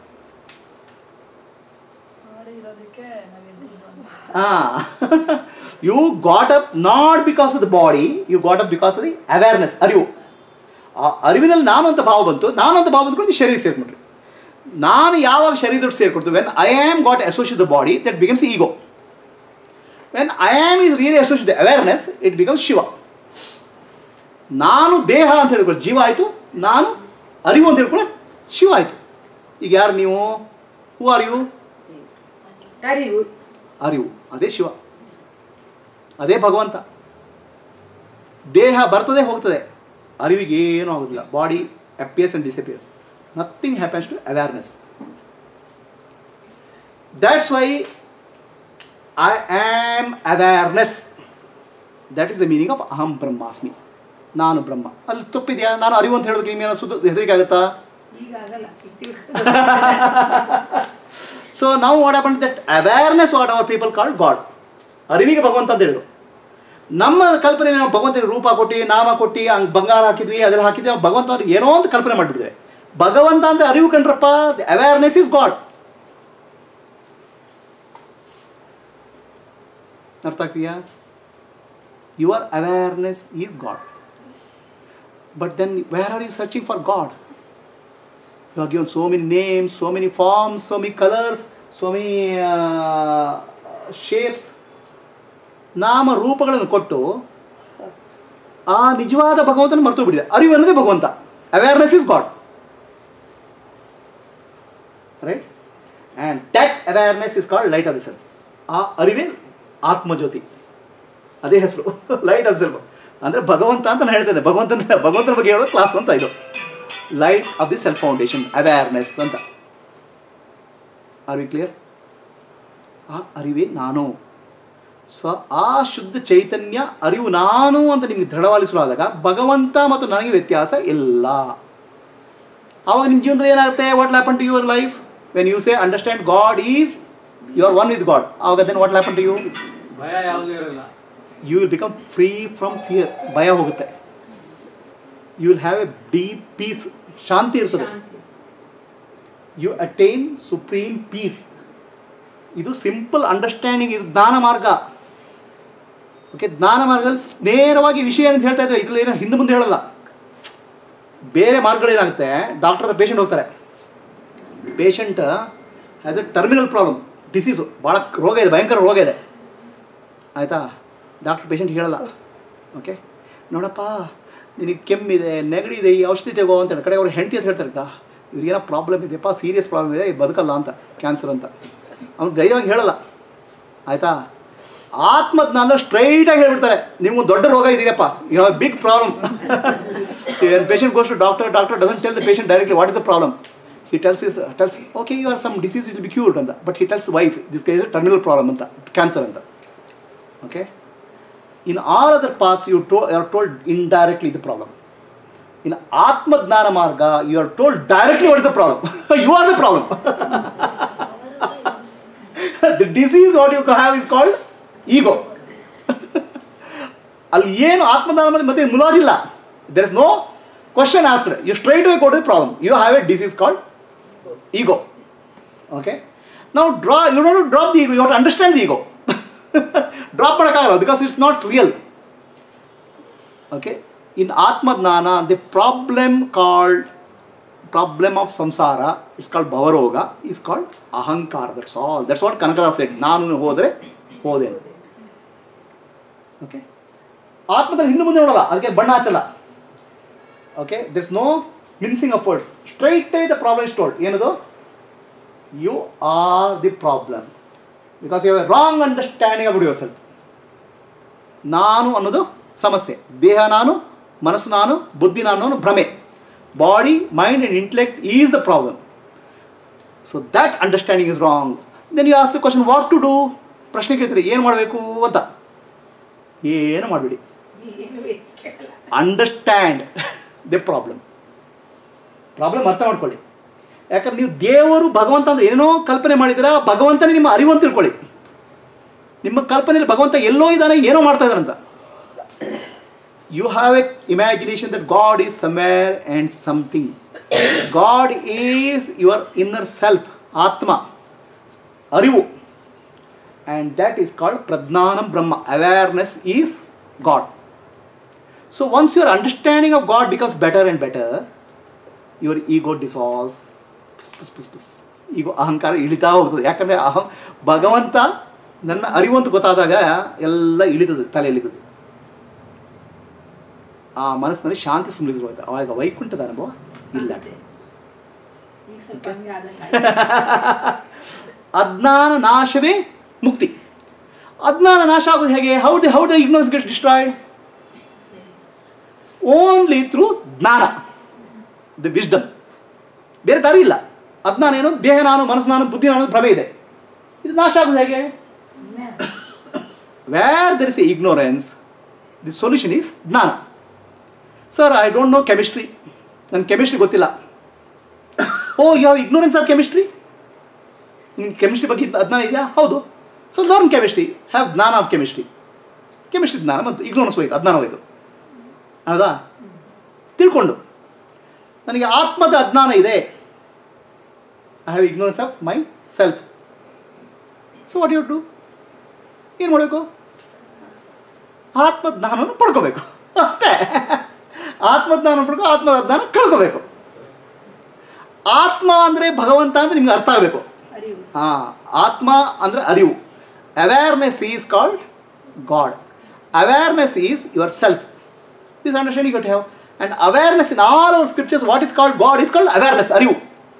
ಇರೋದಕ್ಕೆ ನಾವಿದ್ದು Ah, you got up not because of the body, you got up because of the awareness. ಅರಿವು ಆ ಅರಿವಿನಲ್ಲಿ ನಾನು ಅಂತ ಭಾವ ಬಂತು ನಾನು ಅಂತ ಭಾವ ಬಂದ್ಕೊಂಡು ನೀವು ಶರೀರ ಸೇರ್ಕೊಂಡ್ರಿ ನಾನು ಯಾವಾಗ ಶರೀರದೊಟ್ಟು ಸೇರ್ಕೊಡ್ತು when I am got associate the body that becomes ego when I am is really associate the awareness it becomes Shiva ನಾನು ದೇಹ ಅಂತ ಹೇಳ್ಕೊಳ್ಳಿ ಜೀವ ಆಯಿತು ನಾನು ಅರಿವು ಅಂತ ಹೇಳ್ಕೊಳ್ಳಿ ಶಿವ ಆಯಿತು ಈಗ ಯಾರು ನೀವು ಹೂ ಆರ್ ಯು ಅರಿವು ಅರಿವು ಅದೇ ಶಿವ ಅದೇ ಭಗವಂತ ದೇಹ ಬರ್ತದೆ ಹೋಗ್ತದೆ ಅರಿವಿಗೆ ಏನೂ ಆಗೋದಿಲ್ಲ body appears and disappears nothing happens to awareness that's why I am awareness that is the meaning of ಅಹಂ ಬ್ರಹ್ಮಾಸ್ಮಿ ನಾನು ಬ್ರಹ್ಮ ಅಲ್ಲಿ ತಪ್ಪಿದೆಯಾ ನಾನು ಅರಿವು ಅಂತ ಹೇಳೋದಕ್ಕೆ ನಿಮ್ಗೆ ಏನೋ ಸುದ್ದು ಹೆದರಿಕೆ ಆಗುತ್ತಾ ಈಗ ಆಗಲ್ಲ ಇಟ್ಟಿವ್ ಸೊ ನಾವು what happen that awareness what our people called God ಅರಿವಿಗೆ ಭಗವಂತ ಅಂತ ಹೇಳಿದ್ರು ನಮ್ಮ ಕಲ್ಪನೆ ನಾವು ಭಗವಂತನಿಗೆ ರೂಪ ಕೊಟ್ಟು ನಾಮ ಕೊಟ್ಟು ಹಂಗೆ ಬಂಗಾರ ಹಾಕಿದ್ವಿ ಅದೆಲ್ಲ ಹಾಕಿದ್ವಿ ನಾವು ಭಗವಂತ ಅಂದ್ರೆ ಏನೋ ಅಂತ ಕಲ್ಪನೆ ಮಾಡಿಬಿಟ್ಟಿದೆ ಭಗವಂತ ಅಂದರೆ ಅರಿವು ಕಂಡ್ರಪ್ಪ ಅವೇರ್ನೆಸ್ ಇಸ್ ಗಾಡ್ ಅರ್ಥ ಆಗ್ತೀಯಾ your awareness is God but then where are you searching for God You are given so many names, so many forms, so many colors, so many uh, shapes. ನಾಮ ರೂಪಗಳನ್ನು ಕೊಟ್ಟು ಆ ನಿಜವಾದ ಭಗವಂತನ ಮರೆತು ಬಿಟ್ಟಿದೆ ಅರಿವು ಅನ್ನೋದೇ ಭಗವಂತ awareness is God right and that awareness is called light of the self ಆ ಅರಿವೇ ಆತ್ಮಜ್ಯೋತಿ ಅದೇ ಹೆಸರು ಲೈಟ್ ಆಫ್ ಸೆಲ್ಫ್ ಅಂದರೆ ಭಗವಂತ ಅಂತ ನಾನು ಹೇಳ್ತಾ ಇದ್ದೆ ಭಗವಂತನ ಭಗವಂತನ ಬಗ್ಗೆ ಹೇಳೋ ಕ್ಲಾಸ್ ಅಂತ ಇದು light of the self foundation awareness ಅಂತ ಆರ್ ವಿ ಕ್ಲಿಯರ್ ಆ ಅರಿವೇ ನಾನು ಸೊ ಆ ಶುದ್ಧ ಚೈತನ್ಯ ಅರಿವು ನಾನು ಅಂತ ನಿಮಗೆ ದೃಢವಾಗಿಸಲಾದಾಗ ಭಗವಂತ ಮತ್ತು ನನಗೆ ವ್ಯತ್ಯಾಸ ಇಲ್ಲ ಆವಾಗ ನಿಮ್ಮ ಜೀವನದಲ್ಲಿ ಏನಾಗುತ್ತೆ what happen to your life when you say understand God is you are one with God ಆವಾಗ then what happen to you ಭಯ ಯಾವುದೂ ಇರಲ್ಲ you will become free from fear ಭಯ ಹೋಗುತ್ತೆ you will have a deep peace ಶಾಂತಿ ಇರ್ತದೆ you attain supreme peace ಇದು simple understanding ಇದು ಜ್ಞಾನ ಮಾರ್ಗ ಓಕೆ ಜ್ಞಾನ ಮಾರ್ಗದಲ್ಲಿ ನೇರವಾಗಿ ವಿಷಯ ಅಂತ ಹೇಳ್ತಾ ಇದ್ವಿ ಇದ್ರಲ್ಲಿ ಏನೋ ಹಿಂದೆ ಮುಂದೆ ಹೇಳಲ್ಲ ಬೇರೆ ಮಾರ್ಗಗಳೇನಾಗುತ್ತೆ ಡಾಕ್ಟರ್ ಹತ್ರ ಪೇಷಂಟ್ ಹೋಗ್ತಾರೆ patient has a terminal problem disease ಭಾಳ ರೋಗ ಇದೆ ಭಯಂಕರ ರೋಗ ಇದೆ ಆಯಿತಾ ಡಾಕ್ಟರ್ ಪೇಷಂಟ್ ಹೇಳಲ್ಲ ಓಕೆ ನೋಡಪ್ಪ ನಿನಗೆ ಕೆಮ್ಮಿದೆ ನೆಗಡಿ ಇದೆ ಈ ಔಷಧಿ ತಗೋ ಅಂತ ಹೇಳಿ ಕಡೆ ಅವ್ರು ಹೆಂಡತಿ ಅಂತ ಹೇಳ್ತಾರೆ ಅಕ್ಕ ಇವ್ರಿಗೇನೋ ಪ್ರಾಬ್ಲಮ್ ಇದೆಯಪ್ಪ ಸೀರಿಯಸ್ ಪ್ರಾಬ್ಲಮ್ ಇದೆ ಇದು ಬದುಕಲ್ಲ ಅಂತ ಕ್ಯಾನ್ಸರ್ ಅಂತ ಅವ್ನು ಧೈರ್ಯವಾಗಿ ಹೇಳಲ್ಲ ಆಯಿತಾ ಆತ್ಮಜ್ಞಾನ ಸ್ಟ್ರೈಟಾಗಿ ಹೇಳ್ಬಿಡ್ತಾರೆ ನಿಮ್ಗೆ ದೊಡ್ಡ ರೋಗ ಇದೆಯಪ್ಪ you have big problem patient goes to doctor doctor doesn't tell the patient directly what is the problem he tells is tells okay you are some disease will be cured ಅಂತ but he tells wife this guy is terminal problem ಅಂತ cancer ಅಂತ okay in all other paths you, to, you are told indirectly the problem in atma jnana marga you are told directly what is the problem you are the problem the disease what you have is called ego ಅಲ್ಲಿ ಏನು ಆತ್ಮದಾನ ಮೇಲೆ ಮತ್ತೆ ಮುಲಾಜಿಲ್ಲ there is no question asked you straight way ಕೊಡ್ problem you have a disease called ego okay now draw you don't have to drop the ego you have to understand the ego drop ಮಾಡೋಕ್ಕಾಗಲ್ಲ because it's not real okay in ಆತ್ಮಜ್ಞಾನ the problem called problem of ಸಂಸಾರ it's called ಭವರೋಗ is called ಅಹಂಕಾರ that's all that's what Kanakadas said ನಾನು ಹೋದರೆ ಹೋದೇನು okay ಆತ್ಮದಲ್ಲಿ ಹಿಂದೆ ಮುಂದೆ ನೋಡಲ್ಲ ಅದಕ್ಕೆ ಬಣ್ಣ ಹಚ್ಚಲ್ಲ okay this no mincing of words straight the problem is told ಏನದು you are the problem because you have a wrong understanding about yourself ನಾನು ಅನ್ನೋದು ಸಮಸ್ಯೆ ದೇಹ ನಾನು ಮನಸ್ಸು ನಾನು ಬುದ್ಧಿ ನಾನು ಅನ್ನೋ ಭ್ರಮೆ body mind and intellect is the problem so that understanding is wrong then you ask the question what to do ಪ್ರಶ್ನೆ ಕೇಳ್ತಾರೆ ಏನು ಮಾಡಬೇಕು ಅಂತ ಏನು ಮಾಡಬೇಡಿ ಏನು ಬೇಕಿಲ್ಲ. ಅಂಡರ್ಸ್ಟ್ಯಾಂಡ್ ದಿ ಪ್ರಾಬ್ಲಮ್ ಪ್ರಾಬ್ಲಮ್ ಅರ್ಥ ಮಾಡ್ಕೊಳ್ಳಿ ಯಾಕಂದ್ರೆ ನೀವು ದೇವರು ಭಗವಂತ ಅಂತ ಏನೋ ಕಲ್ಪನೆ ಮಾಡಿದ್ದೀರಾ ಭಗವಂತನೇ ನಿಮ್ಮ ಅರಿವು ಅಂತ ತಿಳ್ಕೊಳ್ಳಿ ನಿಮ್ಮ ಕಲ್ಪನೆಯಲ್ಲಿ ಭಗವಂತ ಎಲ್ಲೋ ಇದ್ದಾನೆ ಏನೋ ಮಾಡ್ತಾ ಇದ್ದಾರಂತ you have a imagination that God is somewhere and something God is your inner self ಆತ್ಮ ಅರಿವು ಆ್ಯಂಡ್ ದ್ಯಾಟ್ ಈಸ್ ಕಾಲ್ಡ್ ಪ್ರಜ್ಞಾನಂ ಬ್ರಹ್ಮ awareness is God so once your understanding of God becomes better and better your ego dissolves ಪುಸ್ ಪುಸ್ ಪುಸ್ ಪುಸ್ ego ಅಹಂಕಾರ ಇಳಿತಾ ಹೋಗ್ತದೆ ಯಾಕಂದರೆ ಅಹಂ ಭಗವಂತ ನನ್ನ ಅರಿವು ಅಂತ ಗೊತ್ತಾದಾಗ ಎಲ್ಲ ಇಳಿತದೆ ತಲೆ ಇಳಿತದೆ ಆ ಮನಸ್ಸಿನಲ್ಲಿ ಶಾಂತಿ ಸುಮ್ಮನಿಸಿರುವಾಗ ಅವಾಗ ವೈಕುಂಠದ ಅನುಭವ ಇಲ್ಲ ಈಗ ಸ್ವಲ್ಪ ಹಂಗೆ ಆದಂಗೆ ಅಜ್ಞಾನ ನಾಶವೇ ಮುಕ್ತಿ ಅಜ್ಞಾನ ನಾಶ ಆಗೋದು ಹೇಗೆ how the how the ignorance get destroyed only through ಜ್ಞಾನ ದ ವಿಸ್ಡಮ್ ಬೇರೆ ದಾರಿ ಇಲ್ಲ ಅಜ್ಞಾನ ಏನು ದೇಹ ನಾನು ಮನಸ್ಸು ನಾನು ಬುದ್ಧಿ ನಾನು ಭ್ರಮೆ ಇದೆ ಇದು ನಾಶ ಆಗೋದು ಹೇಗೆ where there is a ignorance the solution is ಜ್ಞಾನ sir I don't know chemistry ನನ್ನ ಕೆಮಿಸ್ಟ್ರಿ ಗೊತ್ತಿಲ್ಲ oh you have ignorance of chemistry ನಿಮ್ಗೆ ಕೆಮಿಸ್ಟ್ರಿ ಬಗ್ಗೆ ಇದ್ದ- ಅಜ್ಞಾನ ಇದೆಯಾ ಹೌದು ಸೊ ಲರ್ನ್ ಕೆಮಿಸ್ಟ್ರಿ ಹ್ಯಾವ್ ಜ್ಞಾನ ಆಫ್ ಕೆಮಿಸ್ಟ್ರಿ ಕೆಮಿಸ್ಟ್ರಿ ಜ್ಞಾನ ಮತ್ತು ಇಗ್ನೋರೆನ್ಸ್ ಹೋಯ್ತು ಅಜ್ಞಾನ ಹೋಯ್ತು ಹೌದಾ ತಿಳ್ಕೊಂಡು ನನಗೆ ಆತ್ಮದ ಅಜ್ಞಾನ ಇದೆ I have ignorance of myself so what you do ಏನು ಮಾಡಬೇಕು ಆತ್ಮಜ್ಞಾನವನ್ನು ಪಡ್ಕೋಬೇಕು ಅಷ್ಟೇ ಆತ್ಮಜ್ಞಾನ ಪಡ್ಕೊ ಆತ್ಮದ ಜ್ಞಾನ ಕಳ್ಕೋಬೇಕು ಆತ್ಮ ಅಂದರೆ ಭಗವಂತ ಅಂದರೆ ನಿಮ್ಗೆ ಅರ್ಥ ಆಗಬೇಕು ಅರಿವು ಹಾಂ ಆತ್ಮ ಅಂದರೆ ಅರಿವು awareness is called God awareness is your self this understanding you have and awareness in all our scriptures what is called God is called awareness ಅರಿವು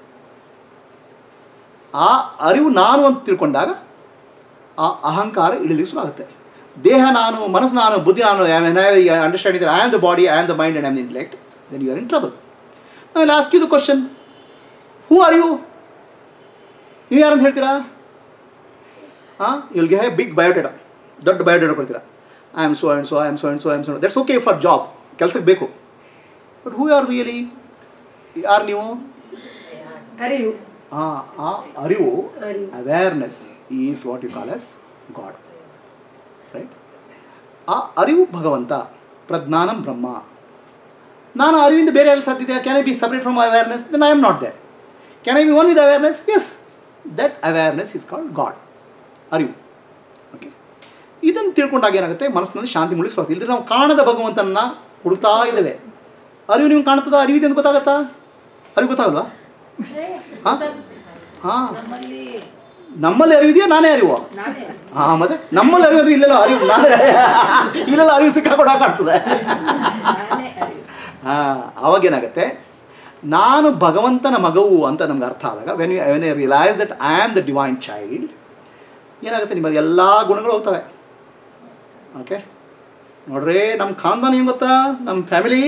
ಆ ಅರಿವು ನಾನು ಅಂತ ತಿಳ್ಕೊಂಡಾಗ ಆ ಅಹಂಕಾರ ಇಳಿಲಿಕ್ಕೆ ಶುರು ಆಗುತ್ತೆ ದೇಹ ನಾನು ಮನಸ್ಸು ನಾನು ಬುದ್ಧಿ ನಾನು understanding I am the body I am the mind and am the intellect then you are in trouble I will ask you the question who are you ನೀವು ಯಾರಂತ ಹೇಳ್ತೀರಾ ಹಾಂ ಇಲ್ಗೆ ಹೇ ಬಿಗ್ ಬಯೋಡೇಟಾ ದೊಡ್ಡ ಬಯೋಡೇಟಾ ಕೊಡ್ತೀರಾ I am so and so I am so and so I am so that's okay for job ಕೆಲಸಕ್ಕೆ ಬೇಕು ಬಟ್ ಹೂ ಆರ್ ರಿಯಲಿ ಯಾರು ನೀವು ಅರಿವು ಹಾಂ ಆ ಅರಿವು ಅರಿವು awareness is what you call as God right ಆ ಅರಿವು ಭಗವಂತ ಪ್ರಜ್ಞಾನಂ ಬ್ರಹ್ಮ ನಾನು ಅರಿವಿಂದ ಬೇರೆ ಎಲ್ಲ ಸಾಧ್ಯತೆ can I be separate from awareness then I am not there can I be one with awareness yes that awareness is called God ಅರಿವು okay ಇದನ್ನು ತಿಳ್ಕೊಂಡಾಗ ಏನಾಗುತ್ತೆ ಮನಸ್ಸಿನಲ್ಲಿ ಶಾಂತಿ ಮೂಡಿ ಸ್ವಾಗತ ಇಲ್ಲದ್ರೆ ನಾವು ಕಾಣದ ಭಗವಂತನ ಹುಡುಕ್ತಾ ಇದ್ದೇವೆ ಅರಿವು ನಿಮ್ಗೆ ಕಾಣ್ತದ ಅರಿವಿದೆ ಅಂತ ಗೊತ್ತಾಗತ್ತಾ ಅರಿವು ಗೊತ್ತಾಗಲ್ವಾ ಹಾಂ ಹಾಂ ನಮ್ಮಲ್ಲಿ ನಮ್ಮಲ್ಲಿ ಅರಿವಿದೆಯಾ ನಾನೇ ಅರಿವು ನಾನೇ ಹಾಂ ಮತ್ತೆ ನಮ್ಮಲ್ಲಿ ಅರಿಯೋದು ಇಲ್ಲೆಲ್ಲ ಅರಿವು ನಾನೇ ಇಲ್ಲೆಲ್ಲ ಅರಿವು ಸಿಕ್ಕಾಕೊಂಡು ಹಾಕಾಡ್ತದೆ ನಾನೇ ಅರಿವು ಹಾಂ ಅವಾಗೇನಾಗುತ್ತೆ ನಾನು ಭಗವಂತನ ಮಗವು ಅಂತ ನಮ್ಗೆ ಅರ್ಥ ಆದಾಗ when you when I realise that I am the divine child ಏನಾಗುತ್ತೆ ನಿಮ್ಮಲ್ಲಿ ಎಲ್ಲ ಗುಣಗಳು ಹೋಗ್ತವೆ ಓಕೆ ನೋಡ್ರಿ ನಮ್ಮ ಖಾನ್ದಾನ ಏನು ಗೊತ್ತಾ ನಮ್ಮ ಫ್ಯಾಮಿಲಿ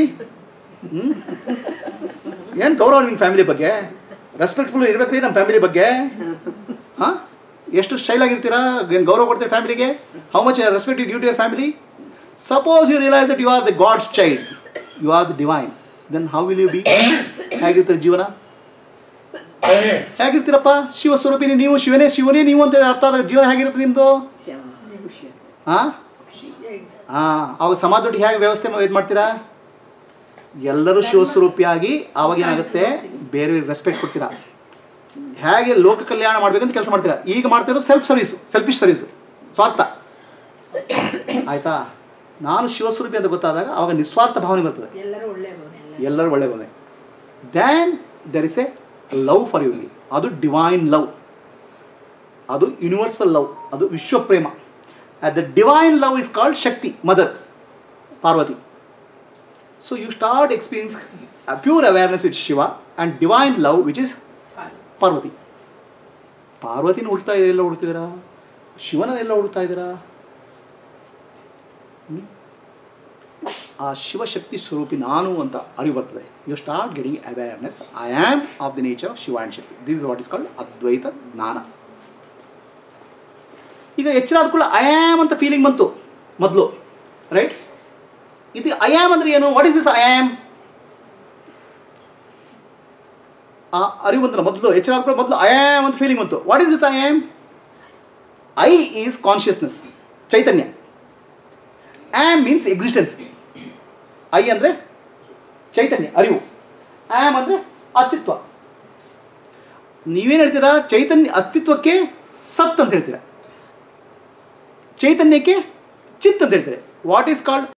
ಏನು ಗೌರವ ನಿಮ್ಮ ಫ್ಯಾಮಿಲಿ ಬಗ್ಗೆ ರೆಸ್ಪೆಕ್ಟ್ಫುಲ್ ಇರ್ಬೇಕ್ರಿ ನಮ್ಮ ಫ್ಯಾಮಿಲಿ ಬಗ್ಗೆ ಹಾಂ ಎಷ್ಟು ಸ್ಟೈಲ್ ಆಗಿರ್ತೀರಾ ಏನು ಗೌರವ ಕೊಡ್ತೀರಾ ಫ್ಯಾಮಿಲಿಗೆ how much respect you give to your family suppose you realise that you are the God's child you are the divine then how will you be ಹೇಗಿರ್ತೀರ ಜೀವನ ಹೇಗಿರ್ತೀರಪ್ಪ ಶಿವ ಸ್ವರೂಪಿನಿ ನೀವು ಶಿವನೇ ಶಿವನೇ ನೀವು ಅಂತ ಅರ್ಥ ಆದಾಗ ಜೀವನ ಹೇಗಿರುತ್ತೆ ನಿಮ್ಮದು ಹಾಂ ಹಾಂ ಅವಾಗ ಸಮಾಜದೊಟ್ಟಿಗೆ ಹೇಗೆ ವ್ಯವಸ್ಥೆ ಇದು ಮಾಡ್ತೀರಾ ಎಲ್ಲರೂ ಶಿವಸ್ವರೂಪಿಯಾಗಿ ಅವಾಗ ಏನಾಗುತ್ತೆ ಬೇರೆ ರೆಸ್ಪೆಕ್ಟ್ ಕೊಡ್ತೀರಾ ಹೇಗೆ ಲೋಕ ಕಲ್ಯಾಣ ಮಾಡ್ಬೇಕಂತ ಕೆಲಸ ಮಾಡ್ತೀರಾ ಈಗ ಮಾಡ್ತಿರೋದು ಸೆಲ್ಫ್ ಸರ್ವಿಸು ಸೆಲ್ಫಿಶ್ ಸರ್ವಿಸು ಸ್ವಾರ್ಥ ಆಯ್ತಾ ನಾನು ಶಿವಸ್ವರೂಪಿ ಅಂತ ಗೊತ್ತಾದಾಗ ಅವಾಗ ನಿಸ್ವಾರ್ಥ ಭಾವನೆ ಬರ್ತದೆ ಎಲ್ಲರೂ ಒಳ್ಳೆ ಭಾವನೆ ಎಲ್ಲ ಎಲ್ಲರೂ ಒಳ್ಳೆ ಭಾವನೆ then there is a love for you ಅದು ಡಿವೈನ್ ಲವ್ ಅದು ಯೂನಿವರ್ಸಲ್ ಲವ್ ಅದು ವಿಶ್ವ ಪ್ರೇಮ the divine love is called Shakti mother Parvati so you start experience pure awareness with Shiva and divine love which is ಪಾಲು. ಪಾರ್ವತಿ ಪಾರ್ವತಿನ ಹುಡ್ತಾ ಇದ್ದೀರಾ ಎಲ್ಲ ಹುಡ್ತಿದ್ದೀರಾ ಶಿವನ ಎಲ್ಲ ಹುಡ್ತಾ ಇದ್ದೀರಾ ಹ್ಮ್? ಆ ಶಿವಶಕ್ತಿ ಸ್ವರೂಪಿ ನಾನು ಅಂತ ಅರಿವು ಬರ್ತದೆ you start getting awareness I am of the nature of Shiva and Shakti this is what is called Advaita ಜ್ಞಾನ ಈಗ ಎಚ್ಚರ ಆದ ಕೂಡ ಐ ಆಮ್ ಅಂತ ಫೀಲಿಂಗ್ ಬಂತು ಮೊದಲು ರೈಟ್ ಇದು ಐ ಆಮ್ ಅಂದ್ರೆ ಏನು what is this I am ಆ ಅರಿವು ಬಂದ್ರೆ ಮೊದಲು ಎಚ್ಚರ ಆದ ಕೂಡ ಮೊದಲು ಐ ಆಮ್ ಅಂತ ಫೀಲಿಂಗ್ ಬಂತು what is this I am I is consciousness ಚೈತನ್ಯ ಆಮ್ ಮೀನ್ಸ್ ಎಕ್ಸಿಸ್ಟೆನ್ಸ್ ಐ ಅಂದರೆ ಚೈತನ್ಯ ಅರಿವು ಆಮ್ ಅಂದರೆ ಅಸ್ತಿತ್ವ ನೀವೇನು ಹೇಳ್ತೀರಾ ಚೈತನ್ಯ ಅಸ್ತಿತ್ವಕ್ಕೆ ಸತ್ ಅಂತ ಹೇಳ್ತೀರಾ ಚೈತನ್ಯಕ್ಕೆ ಚಿತ್ ಅಂತ ಹೇಳ್ತಾರೆ ವಾಟ್ ಈಸ್ ಕಾಲ್ಡ್